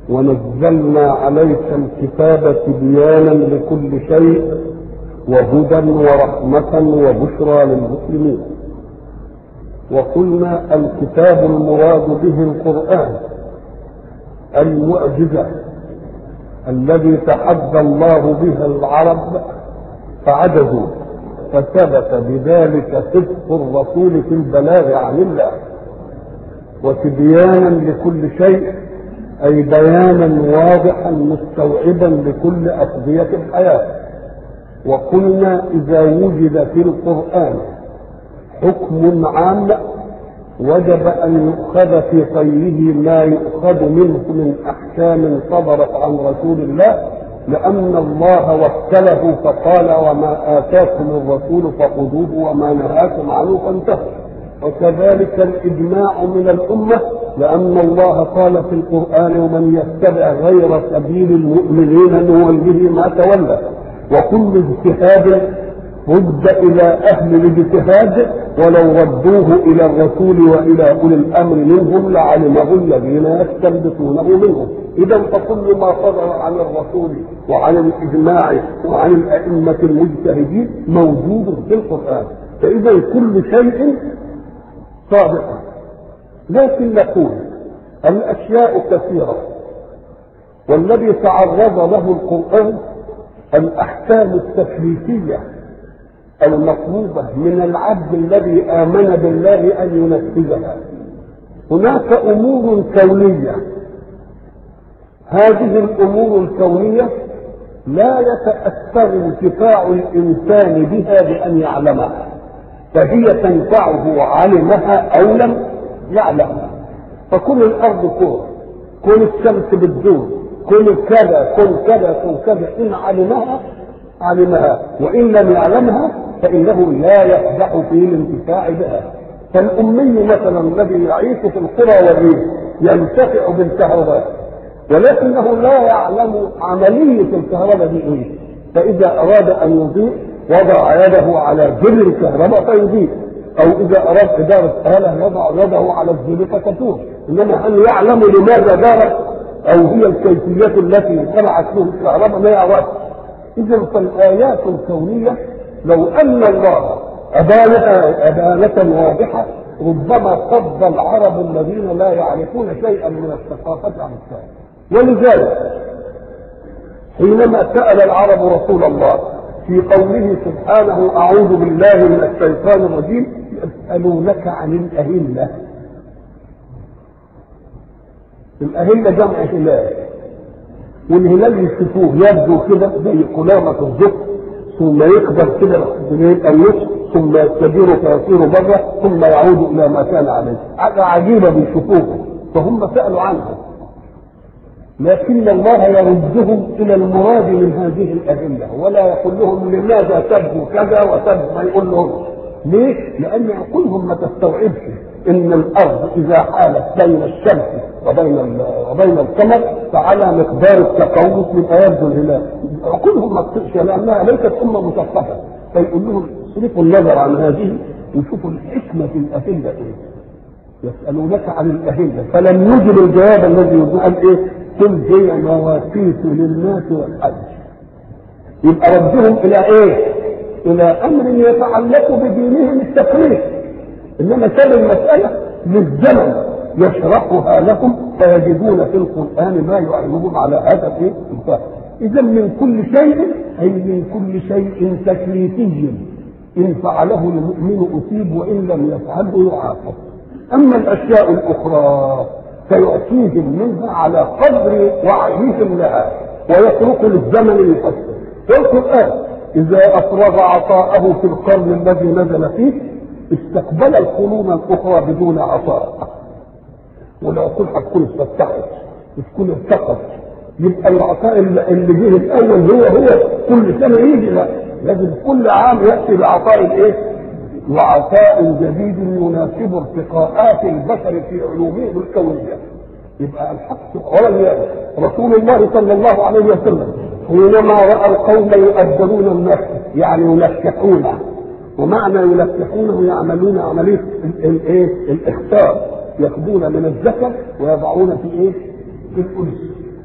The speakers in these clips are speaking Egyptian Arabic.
ونزلنا عليك الكتاب تبيانا لكل شيء وهدى ورحمة وبشرى للمسلمين وقلنا الكتاب المراد به القرآن المعجزة الذي تحدى الله بها العرب فعجزوا فثبت بذلك صدق الرسول في البلاغ عن الله وتبيانا لكل شيء أي بيانا واضحا مستوعبا لكل أقضية الحياة وقلنا إذا وجد في القرآن حكم عام وجب أن يؤخذ في طيه ما يؤخذ منه من أحكام صدرت عن رسول الله لأن الله وكله فقال وما آتاكم الرسول فخذوه وما نهاكم عنه فانتهوا وكذلك الإجماع من الأمة لأن الله قال في القرآن ومن يتبع غير سبيل المؤمنين نوله ما تولى وكل اجتهاد رد إلى أهل الاجتهاد ولو ردوه إلى الرسول وإلى أولي الأمر منهم لعلمه الذين يستنبطونه منهم إذا فكل ما صدر عن الرسول وعن الإجماع وعن الأئمة المجتهدين موجود في القرآن فإذا كل شيء صادق لكن نقول الأشياء كثيرة والذي تعرض له القرآن الأحكام التكليفية المطلوبة من العبد الذي آمن بالله أن ينفذها هناك أمور كونية هذه الأمور الكونية لا يتأثر انتفاع الإنسان بها بأن يعلمها فهي تنفعه علمها أو لم يعلمها فكل الأرض كورة كل الشمس بتدور كل كذا كل كذا كل كذا إن علمها علمها وإن لم يعلمها فإنه لا يخدع في الانتفاع بها فالأمي مثلا الذي يعيش في القرى والريف ينتفع بالكهرباء ولكنه لا يعلم عملية الكهرباء دي ايه فإذا أراد أن يضيء وضع يده على جبر الكهرباء فيضيء أو إذا أراد إدارة آلة يضع يده على الجبر فتتوه إنما هل يعلم لماذا دارت أو هي الكيفية التي طلعت له الكهرباء ما يعرفش إذا فالآيات الكونية لو أن الله أبانها أبانة واضحة ربما صد العرب الذين لا يعرفون شيئا من الثقافة عن السائل ولذلك حينما سأل العرب رسول الله في قوله سبحانه أعوذ بالله من الشيطان الرجيم يسألونك عن الأهلة الأهلة جمع هلال والهلال يشوفوه يبدو كده زي قلامة الزفت ثم يكبر كده يبقى النصف ثم يستدير فيصير بره ثم يعود الى ما كان عليه حاجه عجيبه بيشوفوه فهم سالوا عنه لكن الله يردهم الى المراد من هذه الادله ولا يقول لهم لماذا تبدو كذا وتبدو ما يقول لهم ليه؟ لان عقولهم ما تستوعبش ان الارض اذا حالت بين الشمس وبين وبين القمر فعلى مقدار التقوس يبقى يبدو الهلال عقولهم ما تطيقش لانها ليست امه مثقفه فيقول لهم صرفوا النظر عن هذه وشوفوا الحكمه في الادله ايه يسالونك عن الاهله فلم يجب الجواب الذي يقول قال ايه قل هي مواقيت للناس والحج يبقى ردهم الى ايه الى امر يتعلق بدينهم التكليف انما ساب المساله للزمن يشرحها لهم فيجدون في القران ما يعينهم على هذا الايه الفهم اذا من كل شيء اي من كل شيء تكليفي ان فعله المؤمن اصيب وان لم يفعله يعاقب اما الاشياء الاخرى فيعطيهم منها على قدر وعيهم لها ويترك للزمن يفسر والقران اذا افرغ عطاءه في القرن الذي نزل فيه استقبل القرون الاخرى بدون عطاء والعقول هتكون استفتحت وتكون ارتقت يبقى العطاء اللي جه الاول هو هو كل سنه يجي لا لازم كل عام ياتي بعطاء الايه؟ وعطاء جديد يناسب ارتقاءات البشر في علومهم الكونيه يبقى الحق ولم رسول الله صلى الله عليه وسلم حينما راى القوم يؤدبون الناس يعني يلكحونه ومعنى يلكحونه يعملون عمليه الايه؟ الاختار ياخذون من الذكر ويضعون في ايه؟ في الانثى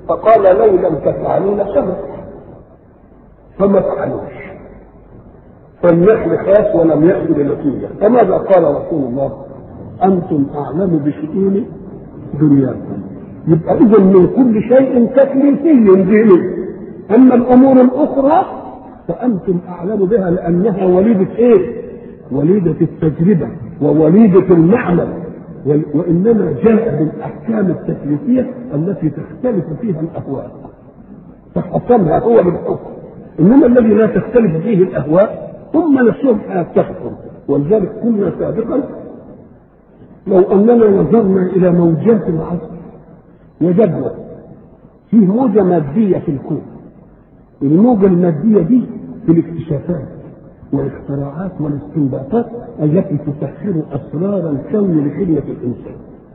فقال لو لم تفعلوا لسبق فما فعلوش فالنحل خاف ولم يأتي بنتيجة فماذا قال رسول الله أنتم أعلم بشؤون دنياكم يبقى إذا من كل شيء تكليفي ديني أما الأمور الأخرى فأنتم أعلم بها لأنها وليدة إيه؟ وليدة التجربة ووليدة المعمل وإنما جاء بالأحكام التكليفية التي تختلف فيها الأهواء تحكمها هو بالحكم إنما الذي لا تختلف فيه الأهواء هم نفسهم يتفقون ولذلك كنا سابقا لو أننا نظرنا إلى موجات العصر وجدنا في موجة مادية في الكون الموجة المادية دي في الاكتشافات والاختراعات والاستنباطات التي تسخر أسرار الكون لخدمة الإنسان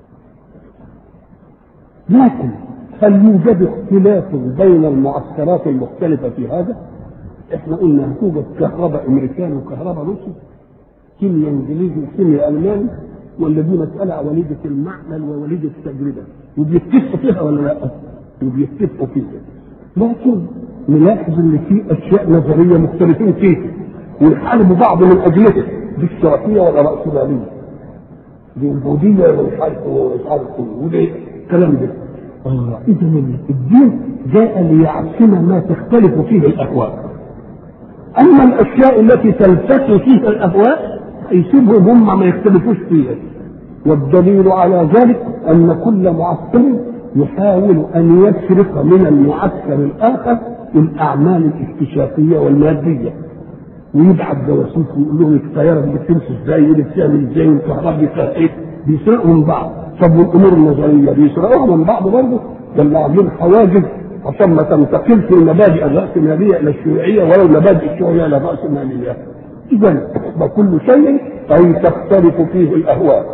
لكن هل يوجد اختلاف بين المعسكرات المختلفة في هذا؟ احنا قلنا توجد كهرباء امريكاني وكهرباء روسي كيمياء انجليزي وكيمياء الماني ولا دي مسألة وليدة المعمل ووليدة التجربة وبيتفقوا فيها ولا لا؟ وبيتفقوا فيها لكن نلاحظ ان في اشياء نظريه مختلفين فيها ويحاربوا بعض من اجلها دي اشتراكيه ولا راسماليه دي عبوديه ولا مش عارف مش عارف ودي الكلام ده اه اذا الدين جاء ليعصم ما تختلف فيه الاهواء اما الاشياء التي تلتقي فيها الاهواء يسيبهم هم ما يختلفوش فيها والدليل على ذلك ان كل معسكر يحاول ان يفرق من المعسكر الاخر الاعمال الاكتشافيه والماديه ويبعت جواسيس ويقول لهم الطياره دي بتمشي ازاي ودي بتعمل ازاي والكهرباء دي فيها ايه بيسرقوا من بعض طب والامور النظريه بيسرقوها من بعض برضه ده اللي عاملين حواجز عشان ما تنتقلش المبادئ الراسماليه الى الشيوعيه ولا المبادئ الشيوعيه الى الراسماليه اذا وكل شيء اي تختلف فيه الاهواء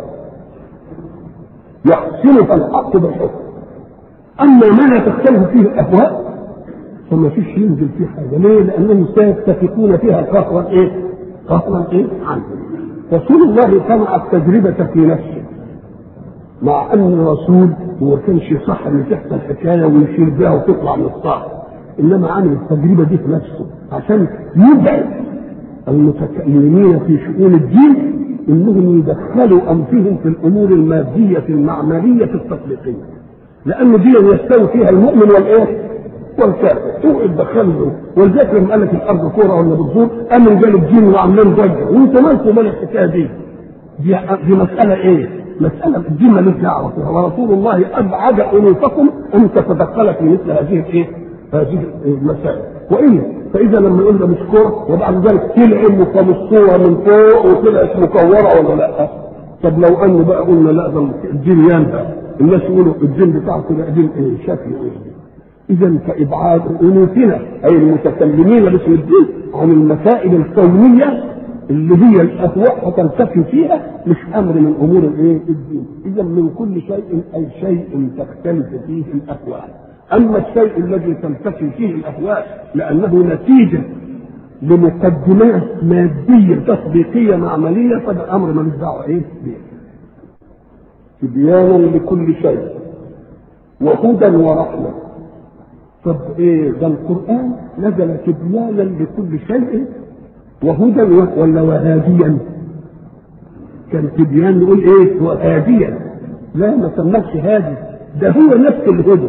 يحسن الحق بالحكم اما ما لا تختلف فيه الاهواء فما فيش ينزل فيه حاجه ليه؟ لانهم سيتفقون فيها قهرا ايه؟ قهرا ايه؟ عنه رسول الله صنع التجربه في نفسه مع ان الرسول هو كانش صح ان تحصل حكايه ويشير بها وتطلع من الصح انما عمل التجربه دي في نفسه عشان يبعد المتكلمين في شؤون الدين انهم يدخلوا انفسهم في الامور الماديه المعمليه التطبيقيه لان دي يستوي فيها المؤمن والايه؟ والكافر توقف دخله ولذلك لما قال لك الارض كوره ولا بتدور قام رجال الدين وعاملين ضجه وانت مالك ومال الحكايه دي دي دي مساله ايه؟ مساله الدين مالوش دعوه فيها ورسول الله ابعد انوفكم ان تتدخل في مثل هذه الايه؟ هذه المسائل والا فاذا لما يقول ده مش كوره وبعد ذلك تلعب وكمصوره من فوق وطلعت مكوره ولا لا؟ طب لو ان بقى قلنا لا ده الدين ينفع الناس يقولوا الدين بتاعكم ده دين ايه؟ شكله ايه؟ اذا فابعاد انوفنا اي المتكلمين باسم الدين عن المسائل الكونيه اللي هي الاهواء هتلتقي فيها مش امر من امور الايه الدين اذا من كل شيء اي شيء تختلف فيه الاهواء اما الشيء الذي تلتقي فيه الاهواء لانه نتيجه لمقدمات ماديه تطبيقيه معمليه فده امر ملوش دعوه ايه به تبيانا لكل شيء وهدى ورحمه طب ايه ده القران نزل تبيانا لكل شيء وهدى ولا وهاديا كان تبيان نقول ايه وهاديا لا ما سماش هادي ده هو نفس الهدى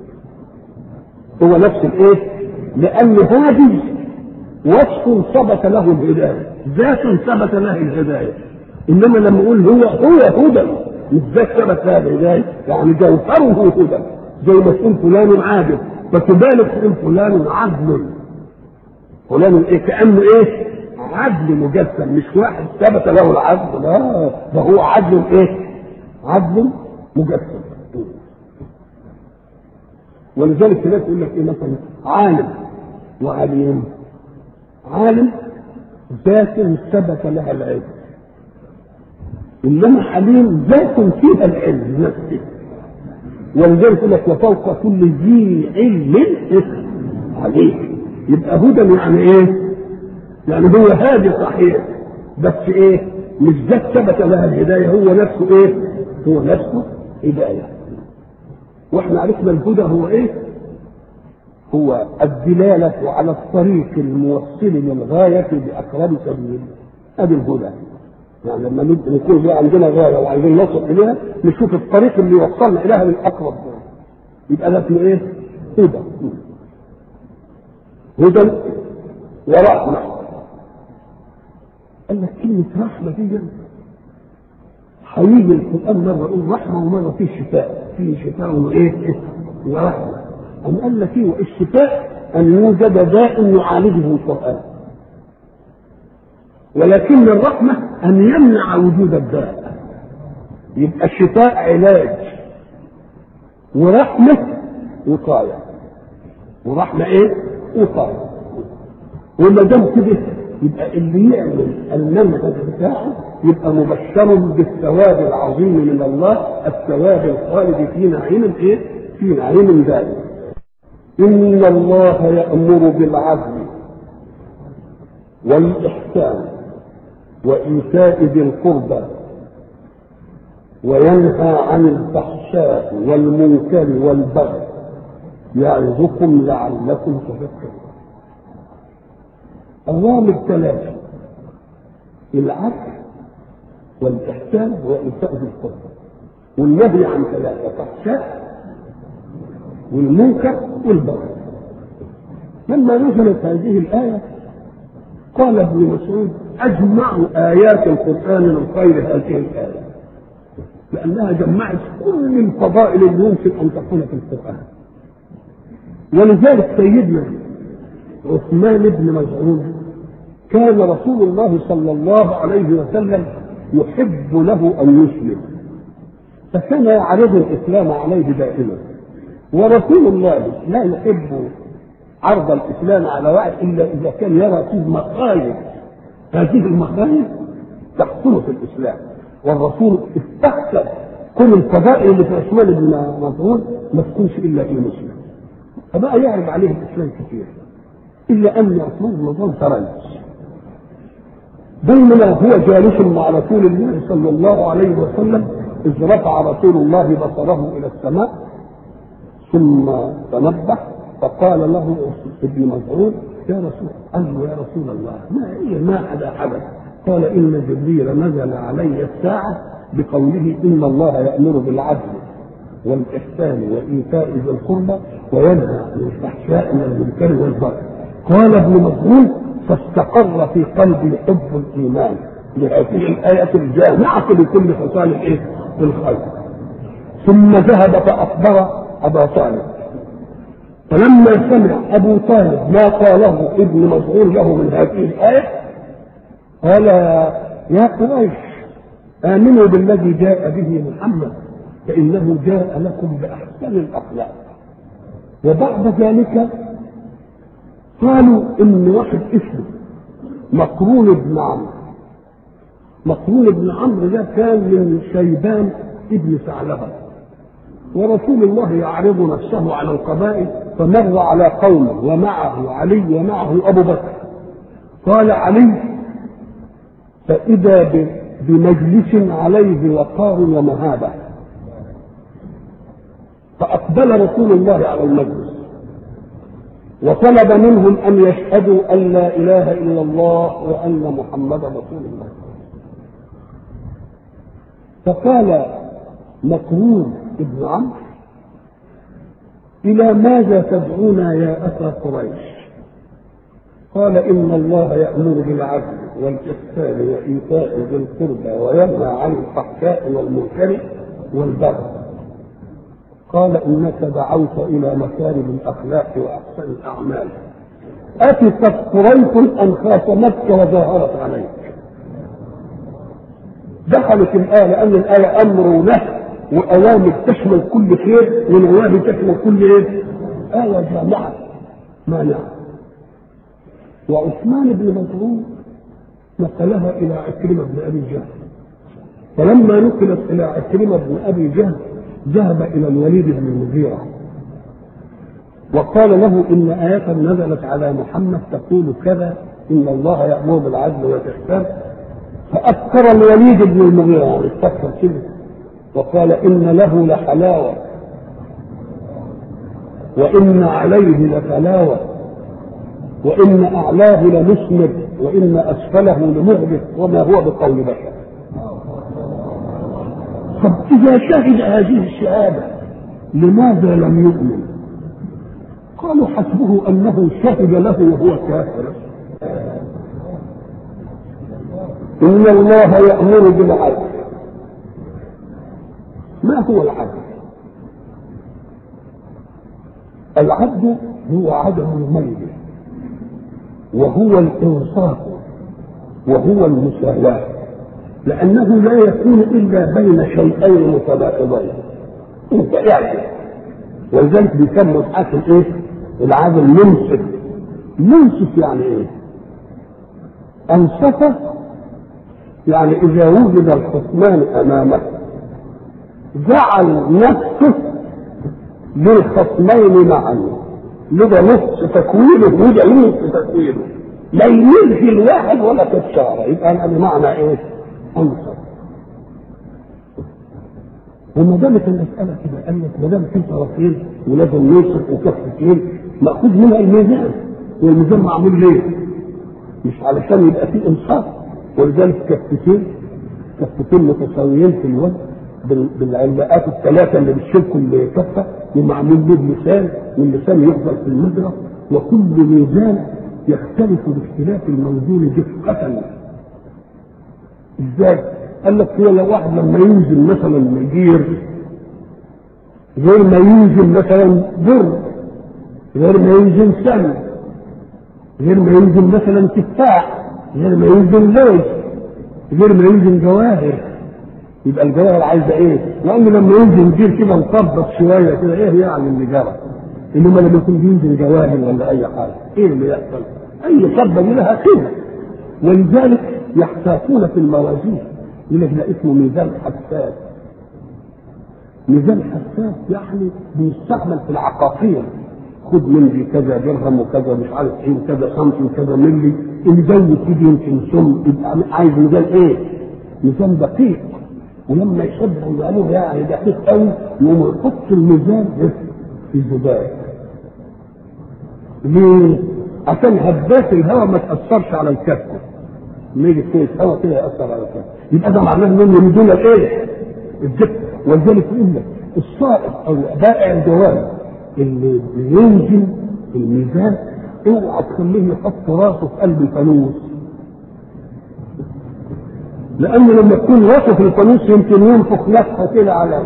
هو نفس الايه لان هادي وصف ثبت له الهدايه ذات ثبت له الهدايه انما لما اقول هو هو هدى مش ذات ثبت له الهدايه يعني جوهره هدى زي ما تقول فلان عادل فتبالغ تقول فلان عدل فلان ايه كانه ايه عدل مجسم مش واحد ثبت له العدل لا ده هو عدل ايه عدل مجسم ولذلك الناس يقول لك ايه مثلا عالم وعليم عالم ذات ثبت لها العلم انما حليم ذات فيها العلم نفسه ولذلك يقول لك وفوق كل ذي علم عليه يبقى هدى يعني ايه؟ يعني هو هادي صحيح بس ايه؟ مش ذات ثبت لها الهدايه هو نفسه ايه؟ هو نفسه هدايه واحنا عرفنا الهدى هو ايه؟ هو الدلالة على الطريق الموصل للغاية بأقرب سبيل هذه الهدى يعني لما نكون عندنا غاية وعايزين نصل إليها نشوف الطريق اللي يوصلنا إليها بالأقرب يبقى ده اسمه إيه؟ هدى هدى ورحمة قال لك كلمة رحمة دي هيجي القرآن مرة يقول رحمة ومرة فيه شفاء فيه شفاء وإيه؟ ورحمة أم قال لك إيه الشفاء أن يوجد داء يعالجه القرآن ولكن الرحمة أن يمنع وجود الداء يبقى الشفاء علاج ورحمة وقاية ورحمة إيه؟ وقاية وما دام كده يبقى اللي يعمل المنهج بتاعه يبقى مبشر بالثواب العظيم من الله الثواب الخالد في نعيم ايه؟ في نعيم دائم. إن الله يأمر بالعدل والإحسان وإيتاء ذي القربى وينهى عن الفحشاء والمنكر والبغي يعظكم لعلكم تذكرون أوامر ثلاثة العدل والإحسان وإيتاء ذي القربى والنهي عن ثلاثة فحشاء والمنكر والبغي لما نزلت هذه الآية قال ابن مسعود أجمع آيات القرآن من خير هذه الآية لأنها جمعت كل الفضائل اللي يمكن أن تكون في القرآن ولذلك سيدنا عثمان بن مسعود كان رسول الله صلى الله عليه وسلم يحب له أن يسلم فكان يعرض الإسلام عليه دائما ورسول الله لا يحب عرض الإسلام على واحد إلا إذا كان يرى فيه مخايف هذه المخايف تحصل في الإسلام والرسول استحسن كل الفضائل اللي في عثمان بن مسعود ما تكونش إلا في مسلم فبقى يعرض عليه الإسلام كثير إلا أن عثمان بن مسعود تريث بينما هو جالس مع رسول الله صلى الله عليه وسلم إذ رفع رسول الله بصره إلى السماء ثم تنبه فقال له ابن مسعود يا رسول قال له يا رسول الله ما هي ما حدا حدث قال ان جبريل نزل علي الساعه بقوله ان الله يامر بالعدل والاحسان وايتاء ذي القربى وينهى عن الفحشاء والمنكر والبغي قال ابن مسعود فاستقر في قلبي حب الايمان لهذه الايه الجامعه لكل خصال الايه؟ الخير ثم ذهب فاخبر ابا طالب فلما سمع ابو طالب ما قاله ابن مسعود له من هذه الايه قال يا قريش امنوا بالذي جاء به محمد فانه جاء لكم باحسن الاخلاق وبعد ذلك قالوا ان واحد اسمه مقرون بن عمرو مقرون بن عمرو ده كان من شيبان ابن ثعلبه ورسول الله يعرض نفسه على القبائل فمر على قوم ومعه علي ومعه ابو بكر قال علي فاذا بمجلس عليه وقار ومهابه فاقبل رسول الله على المجلس وطلب منهم ان يشهدوا ان لا اله الا الله وان محمدا رسول الله فقال مقرون ابن عمرو إلى ماذا تدعونا يا أخا قريش؟ قال إن الله يأمر بالعدل والإحسان وإيتاء ذي القربى وينهى عن الفحشاء والمنكر والبغي. قال إنك دعوت إلى مكارم الأخلاق وأحسن الأعمال. أتت قريش أن خاصمتك وظاهرت عليك. دخلت الآية لأن الآية أمر ونهي وأوامر تشمل كل خير ونواهي تشمل كل إيه؟ آية جامعة مانع وعثمان بن مسعود نقلها إلى عكرمة بن أبي جهل فلما نقلت إلى عكرمة بن أبي جهل ذهب إلى الوليد بن المغيرة وقال له إن آية نزلت على محمد تقول كذا إن الله يأمر بالعدل والإحسان فأذكر الوليد بن المغيرة يعني استكثر كده وقال إن له لحلاوة وإن عليه لتلاوة وإن أعلاه لمسمر وإن أسفله لمهلك وما هو بقول بشر طب إذا شهد هذه الشهادة لماذا لم يؤمن؟ قالوا حسبه أنه شهد له وهو كافر إن الله يأمر بالعدل ما هو العدل؟ العدل هو عدم الميل وهو الإنصاف وهو المساواة لأنه لا يكون إلا بين شيئين متناقضين أنت اعدل ولذلك بيسموا الحاكم إيه؟ العادل منصف منصف يعني إيه؟ أنصف يعني إذا وجد الخصمان أمامه جعل نفسه للخصمين معا لده نصف تكوينه وده نصف تكوينه لا يلغي الواحد ولا تتشارى يبقى انا بمعنى ايه؟ انصر وما دامت المسألة كده قال لك ما دام في طرفين ولازم نوصف وكفتين مأخوذ منها الميزان والميزان معمول ليه؟ مش علشان يبقى فيه انصاف ولذلك كفتين كفتين متساويين في الوزن بالعلاقات الثلاثه اللي بتشيل كل كفه ومعمول له بمثال واللسان يفضل في المجرى وكل ميزان يختلف باختلاف الموزون دقة ازاي؟ قال لك هو لو واحد لما ينزل مثلا مجير غير ما ينزل مثلا بر غير ما ينزل سم غير ما ينزل مثلا تفاح غير ما ينزل لوز غير ما ينزل جواهر يبقى الجواهر عايزه ايه؟ لان لما ينزل جير كده مطبط شويه كده ايه يعني اللي جرى؟ انما لما يكون بينزل جواهر ولا اي حاجه ايه اللي يحصل؟ اي صبه دي لها قيمه ولذلك يحتاطون في الموازين يقول لك ده اسمه ميزان حساس ميزان حساس يعني بيستعمل في العقاقير خد من دي كذا درهم وكذا مش عارف ايه وكذا خمس وكذا ملي الميزان يبتدي يمكن سم يبقى عايز ميزان ايه؟ ميزان دقيق ولما يشبهوا وقالوا يعني دقيق قوي يقوموا يحط الميزان في الزجاج ليه؟ عشان هبات الهواء ما تاثرش على الكفه لما يجي شويه هواء كده ياثر على الكفه يبقى ده معناه انهم يريدون الايه؟ الدقه ولذلك يقول لك الصائغ او بائع الجوال اللي بينزل الميزان اوعى تخليه يحط راسه في قلب الفانوس لان لما تكون راسه في الفانوس يمكن ينفخ لفه كده على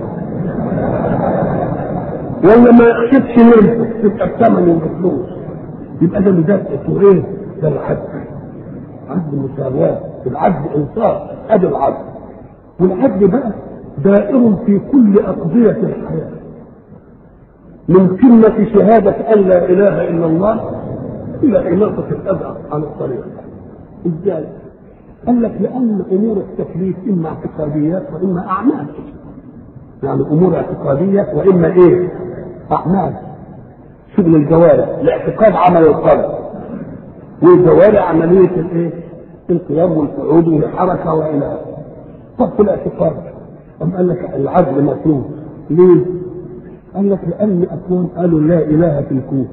ولا ما يحسبش ينفخ تبقى بثمن وبفلوس يبقى ده ده اسمه ايه؟ ده العدل عدل مساواة العدل انصاف ادي العدل والعدل بقى دائر في كل أقضية الحياة من قمة شهادة أن لا إله إلا الله إلى إماطة الأذى عن الطريق إزاي؟ قال لك لأن أمور التكليف إما اعتقاديات وإما أعمال يعني أمور اعتقادية وإما إيه؟ أعمال شغل الجوارح الاعتقاد عمل القلب والجوارح عملية الإيه؟ القيام والقعود والحركة وإلى آخره طب في الاعتقاد أم قال لك العدل مطلوب ليه؟ قال لك لأن أكون قالوا لا إله في الكون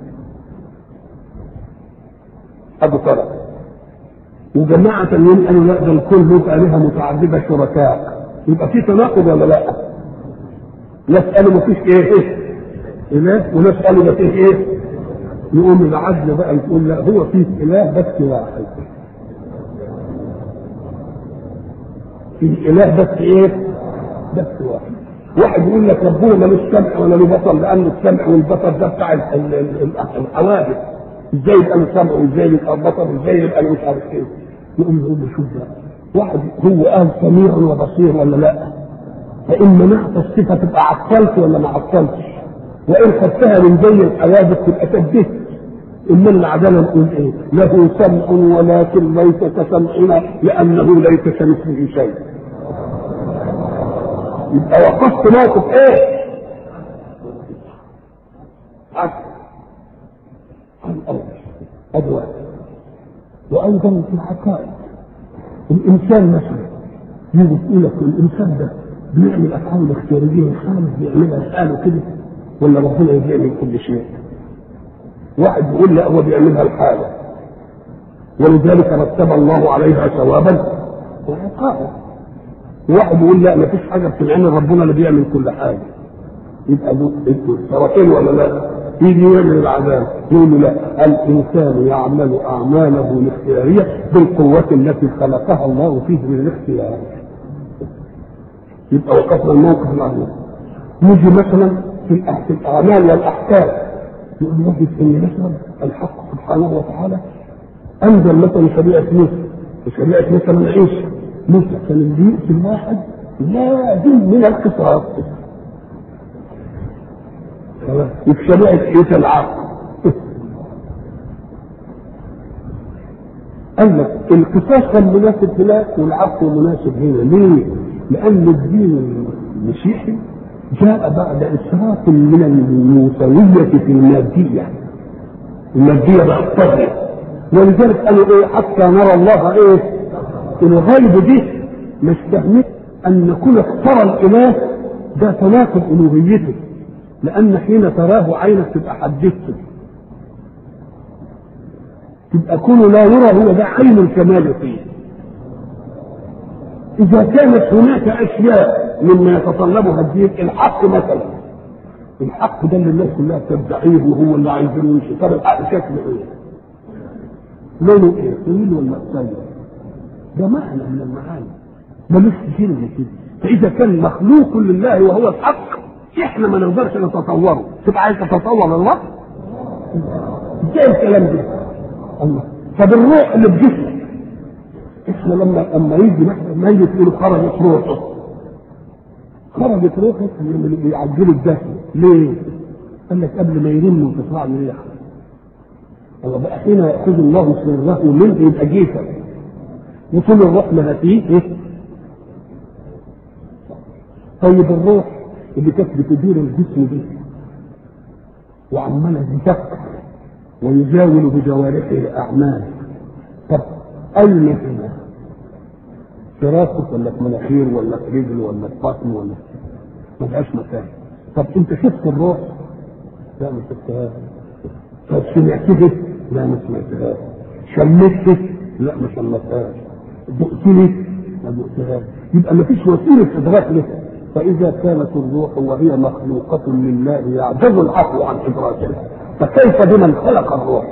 أبو طلب وجماعة تانيين قالوا لا ده الكون له آلهة متعددة شركاء يبقى في تناقض ولا لا؟ ناس قالوا مفيش إيه إيه إله وناس قالوا مفيش إيه يقوم العدل بقى يقول لا هو فيه إله بس واحد في اله بس ايه؟ بس واحد. واحد يقول لك ربنا ملوش سمع ولا له بصر لان السمع والبصر ده بتاع الحوادث. ازاي يبقى له سمع وازاي يبقى بصر وازاي يبقى له مش عارف ايه. يقوم يقول له شوف بقى واحد هو قال سميع وبصير ولا لا؟ فإن منعت الصفة تبقى عطلت ولا ما عطلتش؟ وإن خدتها من زي الحوادث تبقى شبهت إن العدالة نقول إيه؟ له سمع ولكن ليس كسمعنا لأنه ليس كمثله شيء. يبقى وقفت موقف إيه؟ عدل عن الأرض أدوات وأيضا في الحقائق الإنسان مثلا يجي يقول لك الإنسان ده بيعمل أفعال اختيارية خالص بيعملها لحاله كده ولا ربنا يعمل كل شيء؟ واحد يقول لا هو بيعملها الحالة ولذلك رتب الله عليها ثوابا وعقابا واحد يقول لا ما فيش حاجه بتنعمل ربنا اللي بيعمل كل حاجه يبقى دول سرطين ولا لا؟ يجي يعمل العذاب يقول له لا الانسان يعمل اعماله الاختياريه بالقوه التي خلقها الله فيه للاختيار يبقى وقفنا الموقف العظيم نيجي مثلا في الأح- في الاعمال والاحكام يقول نجد ان مثلا الحق سبحانه وتعالى انزل مثلا شريعه موسى وشريعه مثلا عيسى موسى كان اللي يقتل واحد لازم من القصاص خلاص وفي شريعه عيسى العقل قال لك القصاص كان مناسب هناك والعفو مناسب هنا ليه؟ لأن الدين المسيحي جاء بعد إسراف من الموسوية في المادية المادية بقت طاغية ولذلك قالوا إيه حتى نرى الله إيه الغيب دي مش فاهمين أن نكون اختار الإله ده تناقض ألوهيته لأن حين تراه عينك تبقى حدثته تبقى كونه لا يرى هو ده عين الكمال فيه إذا كانت هناك أشياء مما يتطلبها الدين الحق مثلا الحق ده اللي الناس كلها تدعيه وهو اللي عايزينه يمشي طب الحق شكله إيه؟ لونه إيه؟ طويل ولا قصير؟ ده معنى من المعاني ملوش كتير زي كده فإذا كان مخلوق لله وهو الحق إحنا ما نقدرش نتصوره تبقى عايز تتصور الله؟ ازاي الكلام ده؟ الله طب الروح اللي في جسمك احنا لما لما يجي مثلا ميت يقولوا خرجت روحه خرجت روحه يعجلوا الدفن ليه؟ قال لك قبل ما يرن وتطلع له ريحه الله بقى حين ياخذ الله سره منه يبقى جيفا وطول الروح ما فيه ايه؟ طيب الروح اللي كانت بتدير الجسم دي وعماله تفكر ويجاول بجوارحه اعمال طب اين هنا في راسك ولا في مناخير ولا في رجل ولا في بطن ولا ما بقاش مكان طب انت شفت الروح لا ما شفتهاش طب سمعتها لا ما سمعتهاش شمتها لا ما شمتهاش دقتني ما دقتهاش يبقى ما فيش وسيله ادراك لها فاذا كانت الروح وهي مخلوقه لله يعجز العقل عن ادراكها فكيف بمن خلق الروح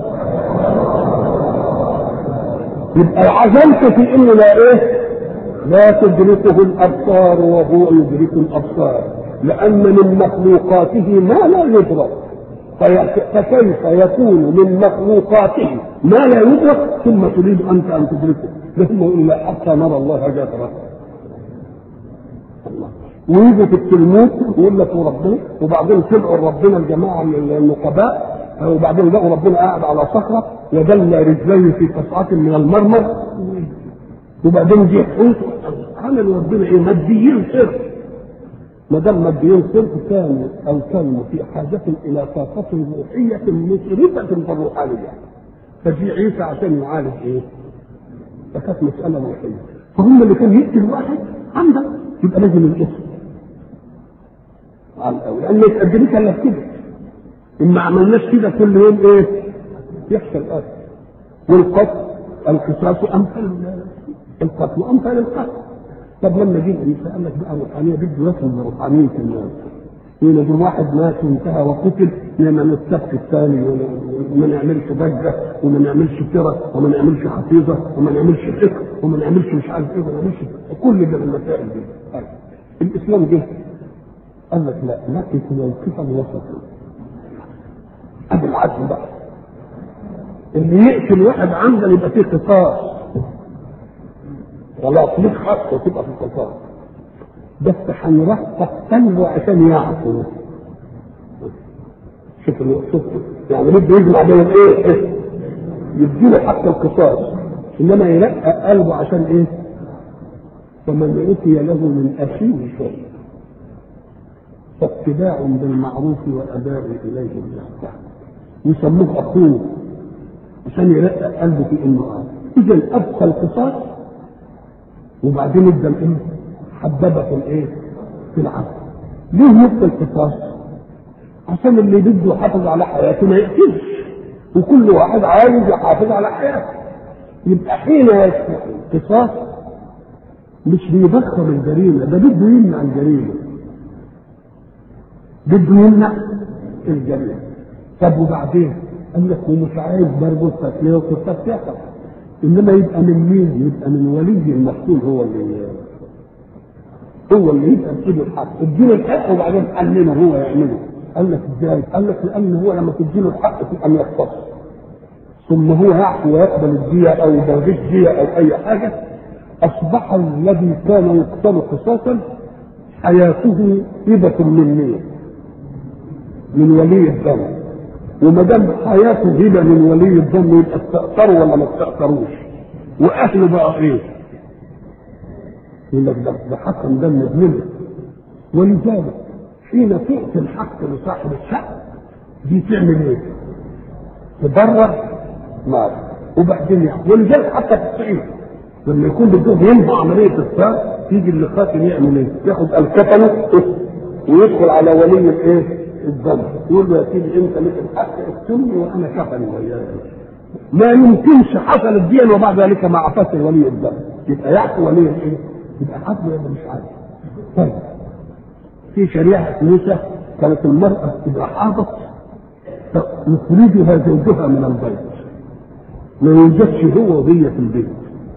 يبقى عزمت في انه لا ايه لا تدركه الابصار وهو يدرك الابصار لان من مخلوقاته ما لا يدرك في- فكيف يكون من مخلوقاته ما لا يدرك ثم تريد انت ان تدركه ثم يقول لا حتى نرى الله جاهرا الله ويجي في التلميذ يقول لك وربنا وبعدين طلعوا ربنا الجماعه النقباء وبعدين لقوا ربنا قاعد على صخره ودل رجليه في قطعه من المرمر وبعدين جه حوت عملوا ربنا ايه ماديين صرف ما دام ماديين صرف كانوا او كانوا في حاجه الى طاقه روحيه مسرفه في الروحانيه فجي عيسى عشان يعالج ايه؟ فكانت مساله روحيه فهم اللي كان يقتل واحد عندك يبقى لازم الاسم على الاول لان ما يتقدمش الا كده ان ما عملناش كده كل يوم ايه؟ يحصل قتل والقتل القصاص امثال القتل امثال القتل طب لما جه عيسى قال لك بقى روحانيه بده يصل لروحانيه الناس يقول لك واحد مات وانتهى وقتل لما السبت الثاني وما نعملش ضجه وما نعملش فرق وما نعملش حفيظه وما نعملش فقه وما نعملش مش عارف ايه وما نعملش كل ده المسائل دي طيب. الاسلام جه قال لك لا لكن موقفا وسطا ادي العدل بقى اللي يقتل واحد عمدا يبقى فيه قصاص خلاص ليك حق تبقى في القصاص بس هنرفق قلبه عشان يعفو شوف شوف يعني بده يجمع بين ايه؟ يديله حق القصاص انما يرقق قلبه عشان ايه؟ ومن اوتي له من اخيه شيء فاتباع بالمعروف واداء اليه بالاحسان يسموه اخوه عشان يرقق قلبه في انه آه. اذا ابقى القصاص وبعدين ادى الايه؟ حببه في الايه؟ في العقل. ليه يبقى القصاص؟ عشان اللي بده يحافظ على حياته ما يقتلش. وكل واحد عايز يحافظ على حياته يبقى حين قصاص مش بيضخم الجريمه ده بده يمنع الجريمه بده يمنع الجريمه طب وبعدين قال لك ومش عايز برضه التسليه والقصاص يحصل انما يبقى من مين؟ يبقى من ولي المقتول هو اللي هو اللي يبقى بإيده الحق اديله الحق وبعدين علمه هو يعمله قال لك ازاي؟ قال لك لان هو لما تديله الحق في ان يختص ثم هو يعفو ويقبل الدية او يبغيش دية او اي حاجة اصبح الذي كان يقتل قصاصا حياته هبة من مين؟ من ولي الدم وما دام حياته هبة من ولي الدم يبقى استأثروا ولا ما استأثروش واهله بقى ايه؟ يقول لك ده ده حكم دم ابنه ولذلك حين تؤتي الحق لصاحب الحق دي تعمل ايه؟ تبرر مال وبعدين يعني ولذلك حتى في الصعيد لما يكون بده ينهى عمليه الصار تيجي اللي قاتل يعمل ايه؟ ياخد الكفنه ويدخل على ولي الايه؟ الدم يقول له يا سيدي انت لك الحق اقتلني وانا كفني وياك ما يمكنش حصلت دي وبعد ذلك ما عفاش ولي الدم يبقى يعفو ولي الايه؟ يبقى عدل ولا مش عدل؟ طيب في شريعه موسى كانت المراه اذا حاضت يخرجها زوجها من البيت ما يوجدش هو وهي في البيت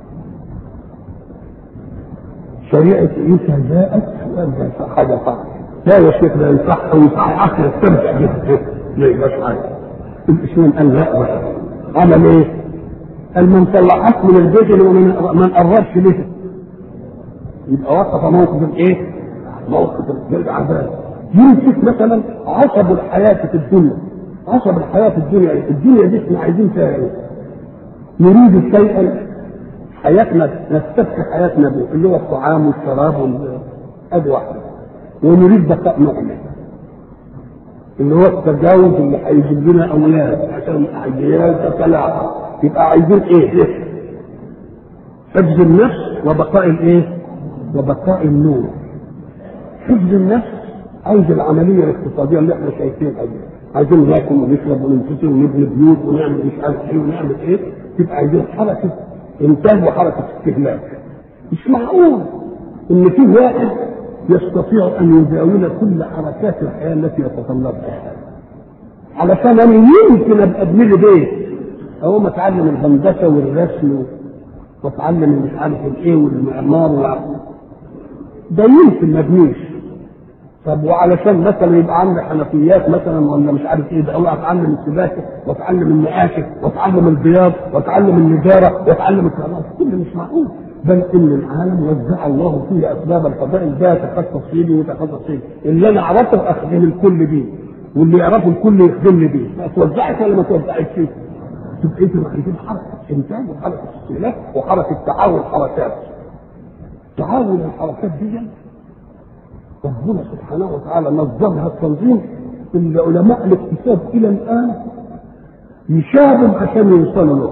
شريعة عيسى جاءت وأنت حاجة صعبة لا يا شيخ لا يصح ويصح عقل السمع لا يبقاش حاجة الإسلام قال لا بقى عمل إيه؟ قال من طلعت من البيت ومن ما نقربش ليه يبقى وقف موقف الايه؟ موقف العذاب يمسك مثلا عصب الحياة في الدنيا عصب الحياة في الدنيا الدنيا دي احنا عايزين فيها ايه؟ نريد شيئا حياتنا نستفتح حياتنا به اللي هو الطعام والشراب وال ادي واحده ونريد بقاء نعمه اللي هو التجاوز اللي هيجيب لنا اولاد عشان عيال تتلاقى يبقى عايزين ايه؟ حفظ النفس وبقاء الايه؟ وبقاء النور حفظ النفس عايز العمليه الاقتصاديه اللي احنا شايفينها دي عايزين ناكل ونشرب وننفصل ونبني بيوت ونعمل مش عارف ايه ونعمل ايه يبقى عايزين حركه انتاج وحركه استهلاك مش معقول ان في واحد يستطيع ان يزاول كل حركات الحياه التي يتطلبها علشان انا يمكن ابقى ابني لي بيت اقوم اتعلم الهندسه والرسم واتعلم مش عارف الايه والمعمار ده يمكن ما ابنيش طب وعلشان مثلا يبقى عندي حنفيات مثلا ولا مش عارف ايه ده اقول اتعلم السباكه واتعلم النقاشه واتعلم البياض واتعلم النجاره واتعلم الكهرباء كل مش معقول بل ان العالم وزع الله فيه اسباب الفضائل ده يتخصص فيه ويتخصص فيه اللي انا اعرفه اخدم الكل بيه واللي يعرفه الكل يخدمني بيه توزعت ولا ما توزعتش فيه تبقى ايه تبقى عايزين حركه انتاج وحركه استهلاك وحركه تعاون حركات تعاون الحركات دي ربنا سبحانه وتعالى نظمها التنظيم اللي علماء الاقتصاد الى الان يشابهم عشان يوصلوا له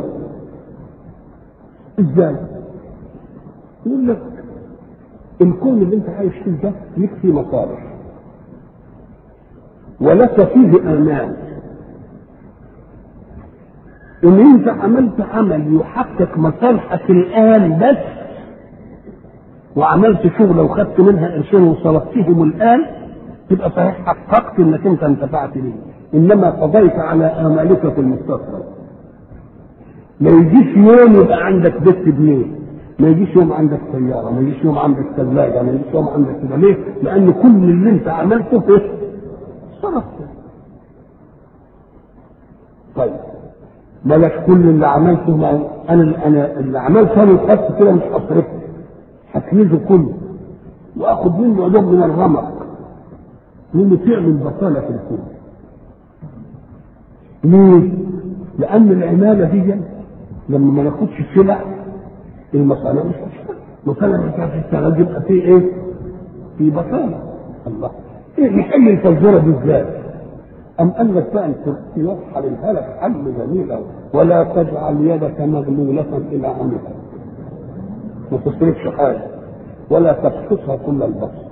ازاي؟ يقول لك الكون اللي انت عايش فيه ده ليك فيه مصالح ولك فيه امال ان انت عملت عمل يحقق مصالحك الان بس وعملت شغله وخدت منها قرشين وصرفتهم الان تبقى صحيح حققت انك انت انتفعت به انما قضيت على امالك في المستقبل ما يجيش يوم يبقى عندك بيت بنيه ما يجيش يوم عندك سيارة ما يجيش يوم عندك ثلاجة ما يجيش يوم عندك كده ليه؟ لأن كل اللي أنت عملته إيه؟ صرفته طيب بلاش كل اللي عملته ما أنا أنا اللي عملته أنا خدت كده مش هصرفه هكنزه كله وآخد منه عدوم من الرمق لأنه تعمل بطالة في الكون ليه؟ لأن العمالة دي لما ما ناخدش سلع المصانع مش هتشتغل مصانع مش هتشتغل يبقى في ايه؟ في بطالة الله ايه محل الفجورة بالذات أم قال لك بقى الكرسي يوحى للهلك حل جميل أوي ولا تجعل يدك مغلولة إلى عنقك ما تصرفش حاجة ولا تبسطها كل البسط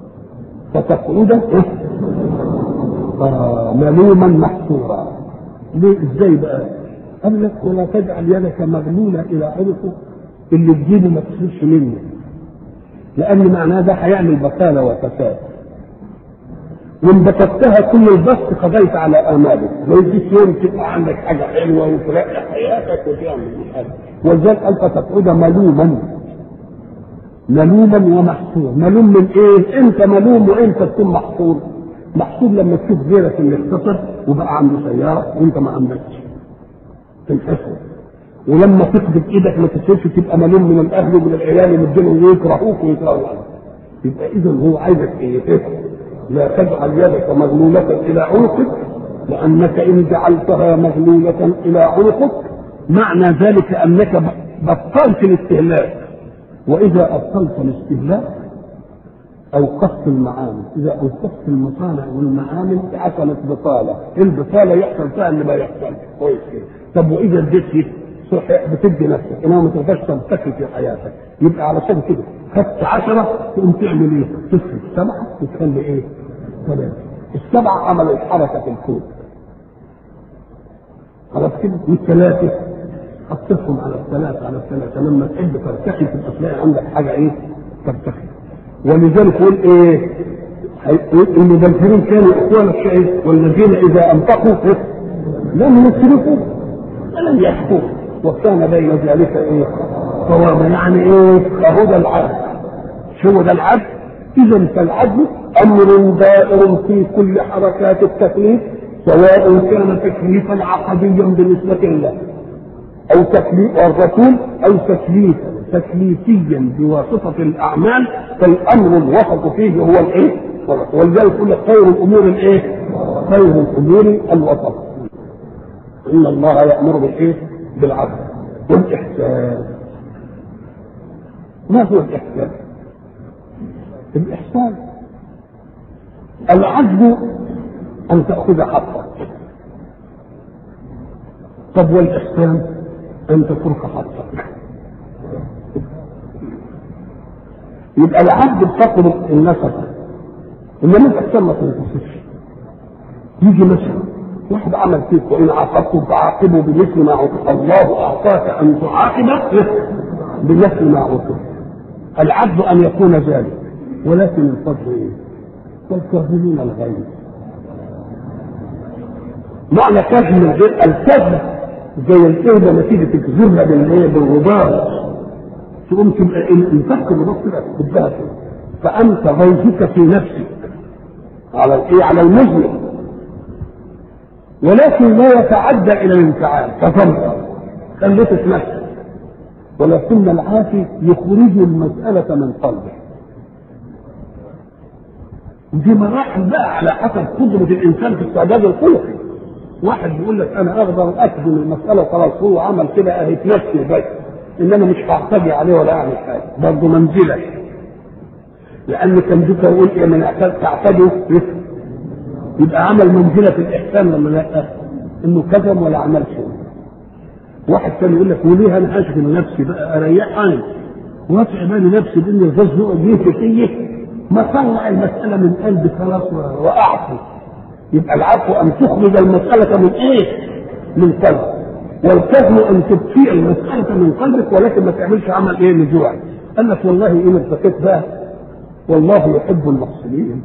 فتقعد إيه؟ آه ملوما محسورا ليه ازاي بقى؟ قال لك ولا تجعل يدك مغلوله الى عنقه اللي تجيبه ما تصرفش منه لان معناه ده هيعمل بطاله وفساد وان بسطتها كل البسط قضيت على امالك ما يجيش يوم تبقى عندك حاجه حلوه وترقي حياتك وتعمل مش عارف ولذلك قال فتقعد ملوما ملوما ومحصور ملوم من ايه انت ملوم وانت تكون محصور محصور لما تشوف غيرك اللي اختصر وبقى عنده سياره وانت ما عندكش تنحسر ولما تقبض ايدك ما تصيرش تبقى ملوم من الاهل ومن العيال اللي الدنيا يكرهوك ويكرهوا عنك يبقى اذا هو عايزك ايه لا تجعل يدك مغلولة إلى عنقك لأنك إن جعلتها مغلولة إلى عنقك معنى ذلك أنك بطلت الاستهلاك وإذا أبطلت الاستهلاك أوقفت المعامل إذا أوقفت المصانع والمعامل حصلت بطالة البطالة يحصل فيها اللي ما يحصل كويس كده طب وإذا اديت صحيح بتدي نفسك انما ما تقدرش تمتكن في حياتك يبقى علشان كده خدت عشرة تقوم تعمل ايه؟ تصرف سبعة وتخلي ايه؟ ثلاثة السبعة عمل الحركة في الكون خلاص كده والثلاثة حطيتهم على الثلاثة على الثلاثة لما تحب ترتقي تبقى تلاقي عندك حاجة ايه؟ ترتقي ولذلك يقول ايه؟ المبذرين كانوا اخوان الشيء والذين اذا انفقوا لم يسرفوا ولم يحكوا وكان بين ذلك ايه؟ قواما يعني ايه؟ اهو ده العدل شو ده العدل؟ اذا فالعدل امر دائر في كل حركات التكليف سواء كان تكليفا عقديا بالنسبه له او تكليف الرسول او تكليف تكليفيا بواسطه الاعمال فالامر الوسط فيه هو الايه؟ ولذلك يقول لك خير الامور الايه؟ خير الامور الوسط ان الله يامر بالايه؟ بالعدل والاحسان ما هو الاحسان؟ الاحسان العدل ان تاخذ حقك طب والاحسان ان تترك حقك يبقى العبد بتطلب النسب انما الاحسان ما تنقصش يجي مثلا واحد عمل فيك وان عاقبتم فعاقبوا بمثل ما عوقب الله اعطاك ان تعاقب بمثل ما عوقب العبد ان يكون ذلك ولكن الفضل ايه؟ والكاظمين الغيظ معنى كظم الغيظ الكذب زي الكذبه نتيجه تكذبها بالايه؟ بالغبار تقوم تبقى انفك الغبار كده تكبها كده فانت غيظك في نفسك على الايه؟ على المذنب ولكن لا يتعدى الى الانفعال كظمت خليت نفسك ولكن العافي يخرج المسألة من قلبه ودي مراحل بقى على حسب قدرة الإنسان في استعداد الخلقي واحد بيقول لك أنا أقدر أكذب المسألة خلاص هو عمل كده أهي نفسي بس إن أنا مش هعتدي عليه ولا أعمل حاجة برضه منزلة لأن كان ديك يقول إيه من تعتدوا يبقى عمل منزلة في الإحسان لما لا إنه كذب ولا عمل شيء واحد كان يقول لك وليه انا اشغل نفسي بقى اريحني واسع بالي نفسي بان الغاز يقعد يهفي فيه ما طلع المساله من قلبي خلاص واعفو يبقى العفو ان تخرج المساله من ايه؟ من قلبك والكذب ان تبكي المساله من قلبك ولكن ما تعملش عمل ايه نزوع قال لك والله ان ارتقيت بقى والله يحب المحسنين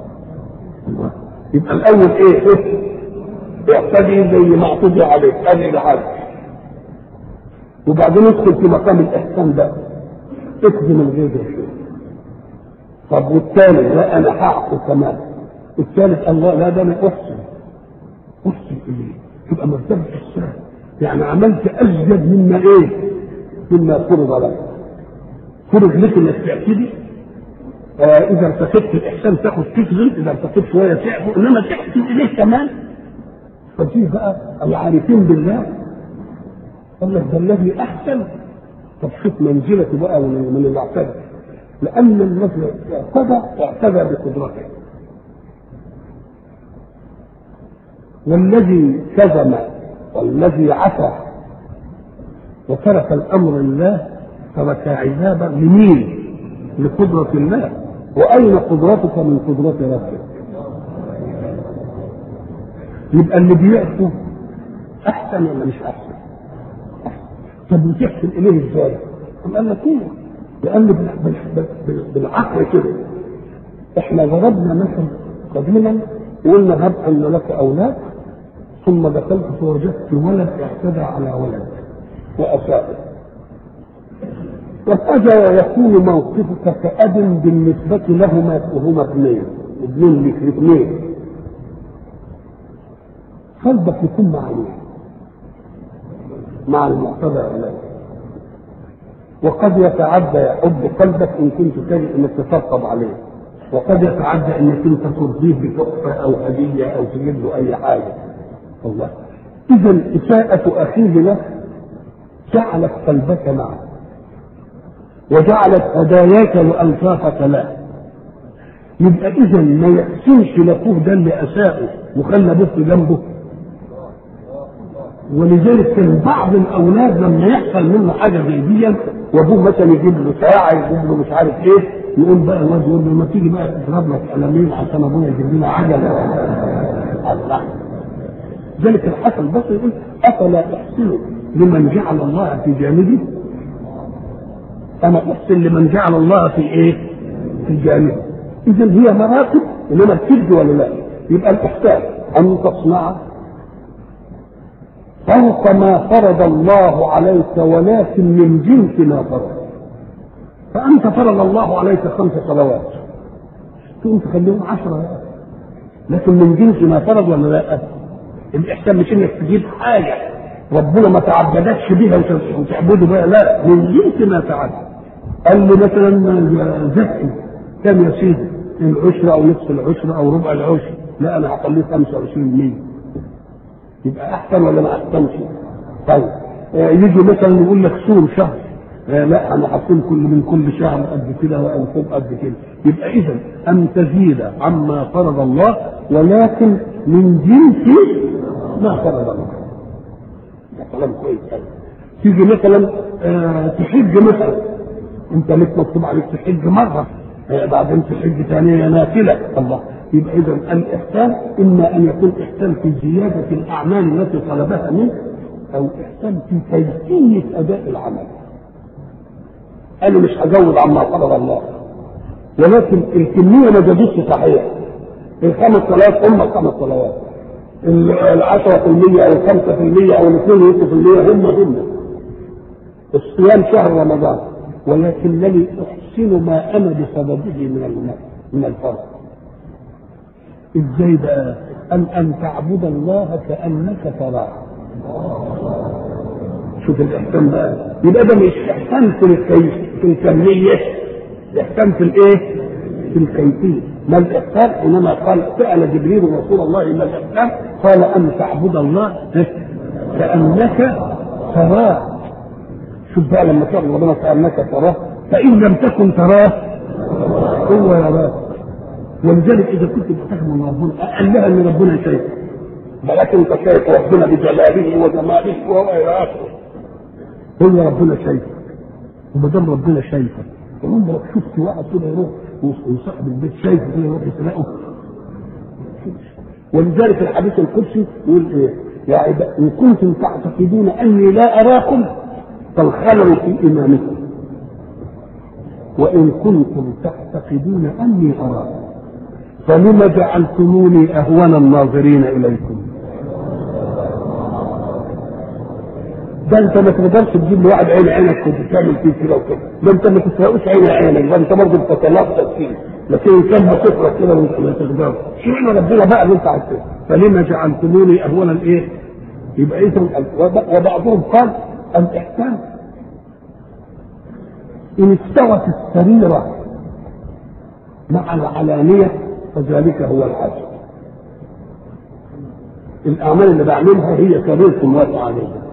يبقى الاول ايه؟ ايه؟ يعتدي زي ما اعتدي عليك ادي العدل وبعدين ادخل في مقام الاحسان ده اكذب الغيظ يا شيخ طب والثالث لا انا هعفو كمان الثالث الله لا ده انا احسن احسن اليه تبقى مرتبه احسان يعني عملت ازيد مما ايه؟ مما فرض لك فرض لك انك تعتدي آه اذا ارتكبت الاحسان تاخد تكذب اذا ارتكبت شويه تعفو انما تحسن اليه كمان ففي بقى العارفين بالله قال لك ده الذي احسن طب شوف منزلته بقى من اللي اعتدى لان الذي اعتدى اعتدى بقدرته والذي كذب والذي عفى وترك الامر لله ترك عذابا لمين؟ لقدرة الله وأين قدرتك من قدرة ربك؟ يبقى اللي بيعفو احسن ولا مش احسن؟ طب وتحسن اليه ازاي؟ قام قال لك ايه؟ لان بال- بال- بال- بالعقل كده احنا ضربنا مثل قديما وقلنا هب ان لك اولاد ثم دخلت فوجدت ولد اعتدى على ولد واساء وهذا يكون موقفك كأب بالنسبة لهما وهما ابنين ابنين لك الاثنين قلبك يكون مع مين؟ مع المعتدى عليه وقد يتعدى يحب قلبك ان كنت تجد انك تطبطب عليه وقد يتعدى انك انت ترضيه بتحفه او هديه او تجيب له اي حاجه الله اذا اساءه اخيه له جعلت قلبك معه وجعلت هداياك والفافك له يبقى اذا ما يحسنش لاخوه ده اللي اساءه وخلى ابوه في جنبه ولذلك كان بعض الاولاد لما يحصل منه حاجه زي دي وابوه مثلا يجيب له ساعه يجيب له مش عارف ايه يقول بقى الواد يقول له ما تيجي بقى تضرب لك قلمين عشان ابويا يجيب لنا عجله الله ذلك الحسن البصري يقول افلا احسن لمن جعل الله في جانبي انا احسن لمن جعل الله في ايه في جانبي اذا هي مراتب انما بتدي ولا لا يبقى الاحسان ان تصنع فوق ما فرض الله عليك ولكن من جنس ما فرض فأنت فرض الله عليك خمس صلوات تقوم تخليهم عشرة لكن من جنس ما فرض ولا لا الإحسان مش إنك تجيب حاجة ربنا ما تعبدكش بيها وتعبده بها لا من جنس ما تعبد قال لي مثلا زكي كم يا سيدي العشرة أو نصف العشرة أو ربع العشر لا أنا هخليه 25 مية يبقى احسن ولا ما احسنش؟ طيب آه، يجي مثلا يقول لك صوم شهر آه، لا انا هصوم كل من كل شهر قد كده وانصوم قد كده يبقى اذا ان تزيد عما فرض الله ولكن من جنس ما فرض الله ده كلام كويس قوي تيجي مثلا آه، تحج مثلا انت لك مكتوب عليك تحج مره آه، بعدين تحج ثانيه نافله الله يبقى اذا الاحسان اما ان يكون احسان في زياده الاعمال التي طلبها منك او احسان في كيفيه اداء العمل قالوا مش هزود عما فرض الله ولكن الكميه ما زادتش صحيح الخمس صلوات هم الخمس صلوات ال- العشرة في المية أو الخمسة في المية أو الاثنين في المية هم هم الصيام شهر رمضان ولكنني أحسن ما أنا بسببه من الم- من الفرض ازاي بقى أن أن تعبد الله كأنك تراه شوف الإحسان بقى يبقى ده مش إحسان في الكيف في الكمية الإحسان في الإيه؟ في الكيفية ما الإحسان إنما قال سأل جبريل رسول الله ما الإحسان قال أن تعبد الله كأنك تراه شوف بقى لما كان ربنا كأنك تراه فإن لم تكن تراه هو يراك ولذلك اذا كنت بتخدم من ربنا قال لها ان ربنا شايف ولكن انت شايف ربنا بجلاله وجماله وهو الى اخره هو ربنا شايفك وما دام ربنا شايفك عمرك شفت واحد كده يروح وصاحب البيت شايفه كده يروح يسرقه ولذلك الحديث القدسي يقول ايه؟ يا عباد ان كنتم تعتقدون اني لا اراكم فالخلل في امامكم وان كنتم تعتقدون اني اراكم فلم جعلتموني اهون الناظرين اليكم ده انت ما تقدرش تجيب لواحد عين عينك كنت تعمل فيه كده وكده ده انت ما تسرقوش عين عينك ده انت برضه بتتلفظ فيه لكن ان كان بتفرق كده وانت ما تقدرش اشمعنى ربنا بقى اللي انت عايز كده فلما جعلتموني اهون الايه؟ يبقى اذا وبعضهم قال الاحسان ان استوت السريره مع العلانيه فذلك هو الحسن الاعمال اللي بعملها هي سريركم واسعه عليها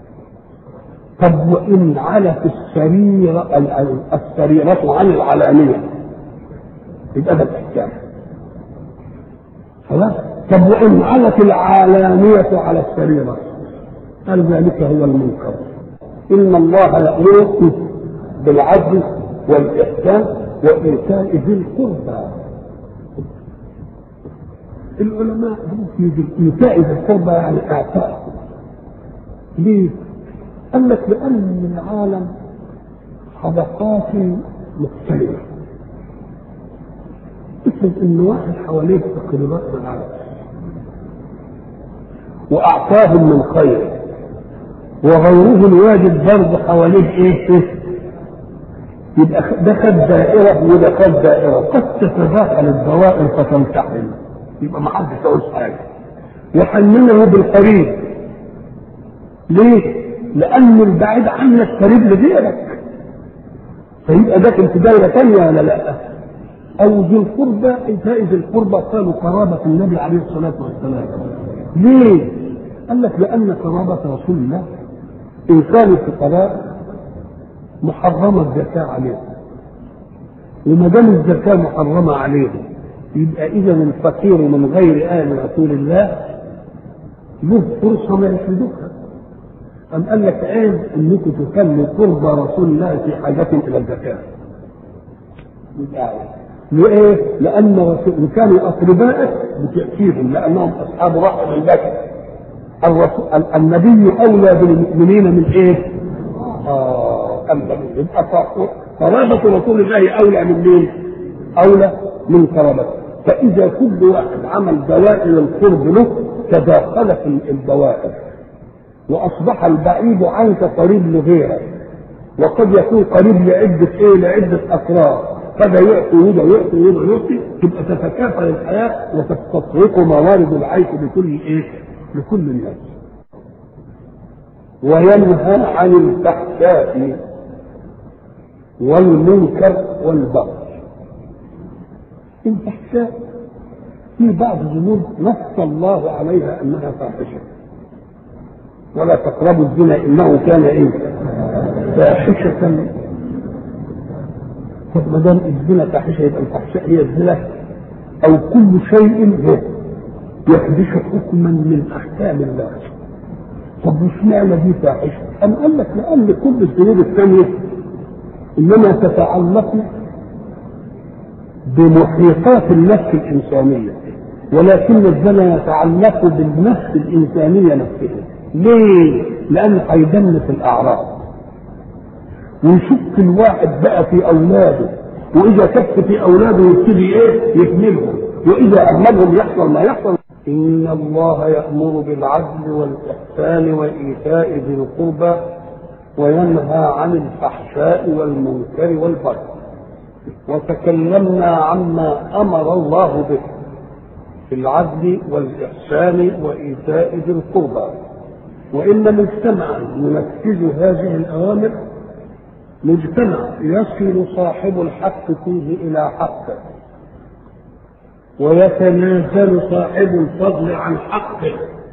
طب وان علت السريره السريره عن العلانيه يبقى ده الاحكام خلاص طب وان علت العلانيه على السريره قال ذلك هو المنكر ان الله يامركم بالعدل والاحسان وايتاء ذي القربى العلماء في ايتاء ذي القربى يعني اعطاء ليه؟ قال لك لأن العالم طبقات مختلفة افرض ان واحد حواليه تقريبات العالم واعطاهم من خير وغيره الواجب برضه حواليه ايه, إيه؟ يبقى ده خد دائره وده خد دائره قد تتداخل الدوائر فتمتحن يبقى ما حدش يعوز حاجه وحننه بالقريب ليه؟ لأن البعيد عنك قريب لغيرك فيبقى ده في دايرة ثانية ولا لا؟ أو ذي القربى فائز القربى قالوا قرابة النبي عليه الصلاة والسلام ليه؟ قال لك لأن قرابة رسول الله إن كانوا فقراء محرمة الزكاة عليهم وما دام الزكاة محرمة عليهم يبقى إذا الفقير من غير آل رسول الله له فرصة ما يفيدوها أم قال لك عيب إنكم تخلوا قرب رسول الله في حاجة إلى الزكاة لإيه؟ لأن رسول كانوا أقرباء بتأكيدهم لأنهم أصحاب رحم البشر الرسول النبي أولى بالمؤمنين من إيه؟ آه النبي يبقى قرابة رسول الله أولى من مين؟ أولى من قرابته فإذا كل واحد عمل دوائر القرب له تداخلت الدوائر واصبح البعيد عنك قريب لغيرك وقد يكون قريب لعدة ايه لعدة اسرار فده يعطي وده يعطي وده يعطي تبقى تتكافل الحياة وتستطرق موارد العيش لكل ايه لكل الناس وينهى عن الفحشاء والمنكر والبغي الفحشاء في بعض الذنوب نص الله عليها انها فاحشه ولا تقربوا الزنا انه كان ايه فاحشه طب ما دام الزنا فاحشه يبقى الفحشاء هي الزنا او كل شيء يحدث حكما من احكام الله طب مش معنى دي فاحشه ام قال لك لان كل الذنوب الثانيه انما تتعلق بمحيطات النفس الانسانيه ولكن الزنا يتعلق بالنفس الانسانيه نفسها ليه؟ لأنه هيدنس الأعراض ويشك الواحد بقى في أولاده وإذا شك في أولاده يبتدي إيه؟ يكملهم وإذا أهملهم يحصل ما يحصل إن الله يأمر بالعدل والإحسان وإيتاء ذي القربى وينهى عن الفحشاء والمنكر والبغي وتكلمنا عما أمر الله به في العدل والإحسان وإيتاء ذي القربى وإن مجتمعا ينفذ هذه الأوامر مجتمع يصل صاحب الحق فيه إلى حقه ويتنازل صاحب الفضل عن حقه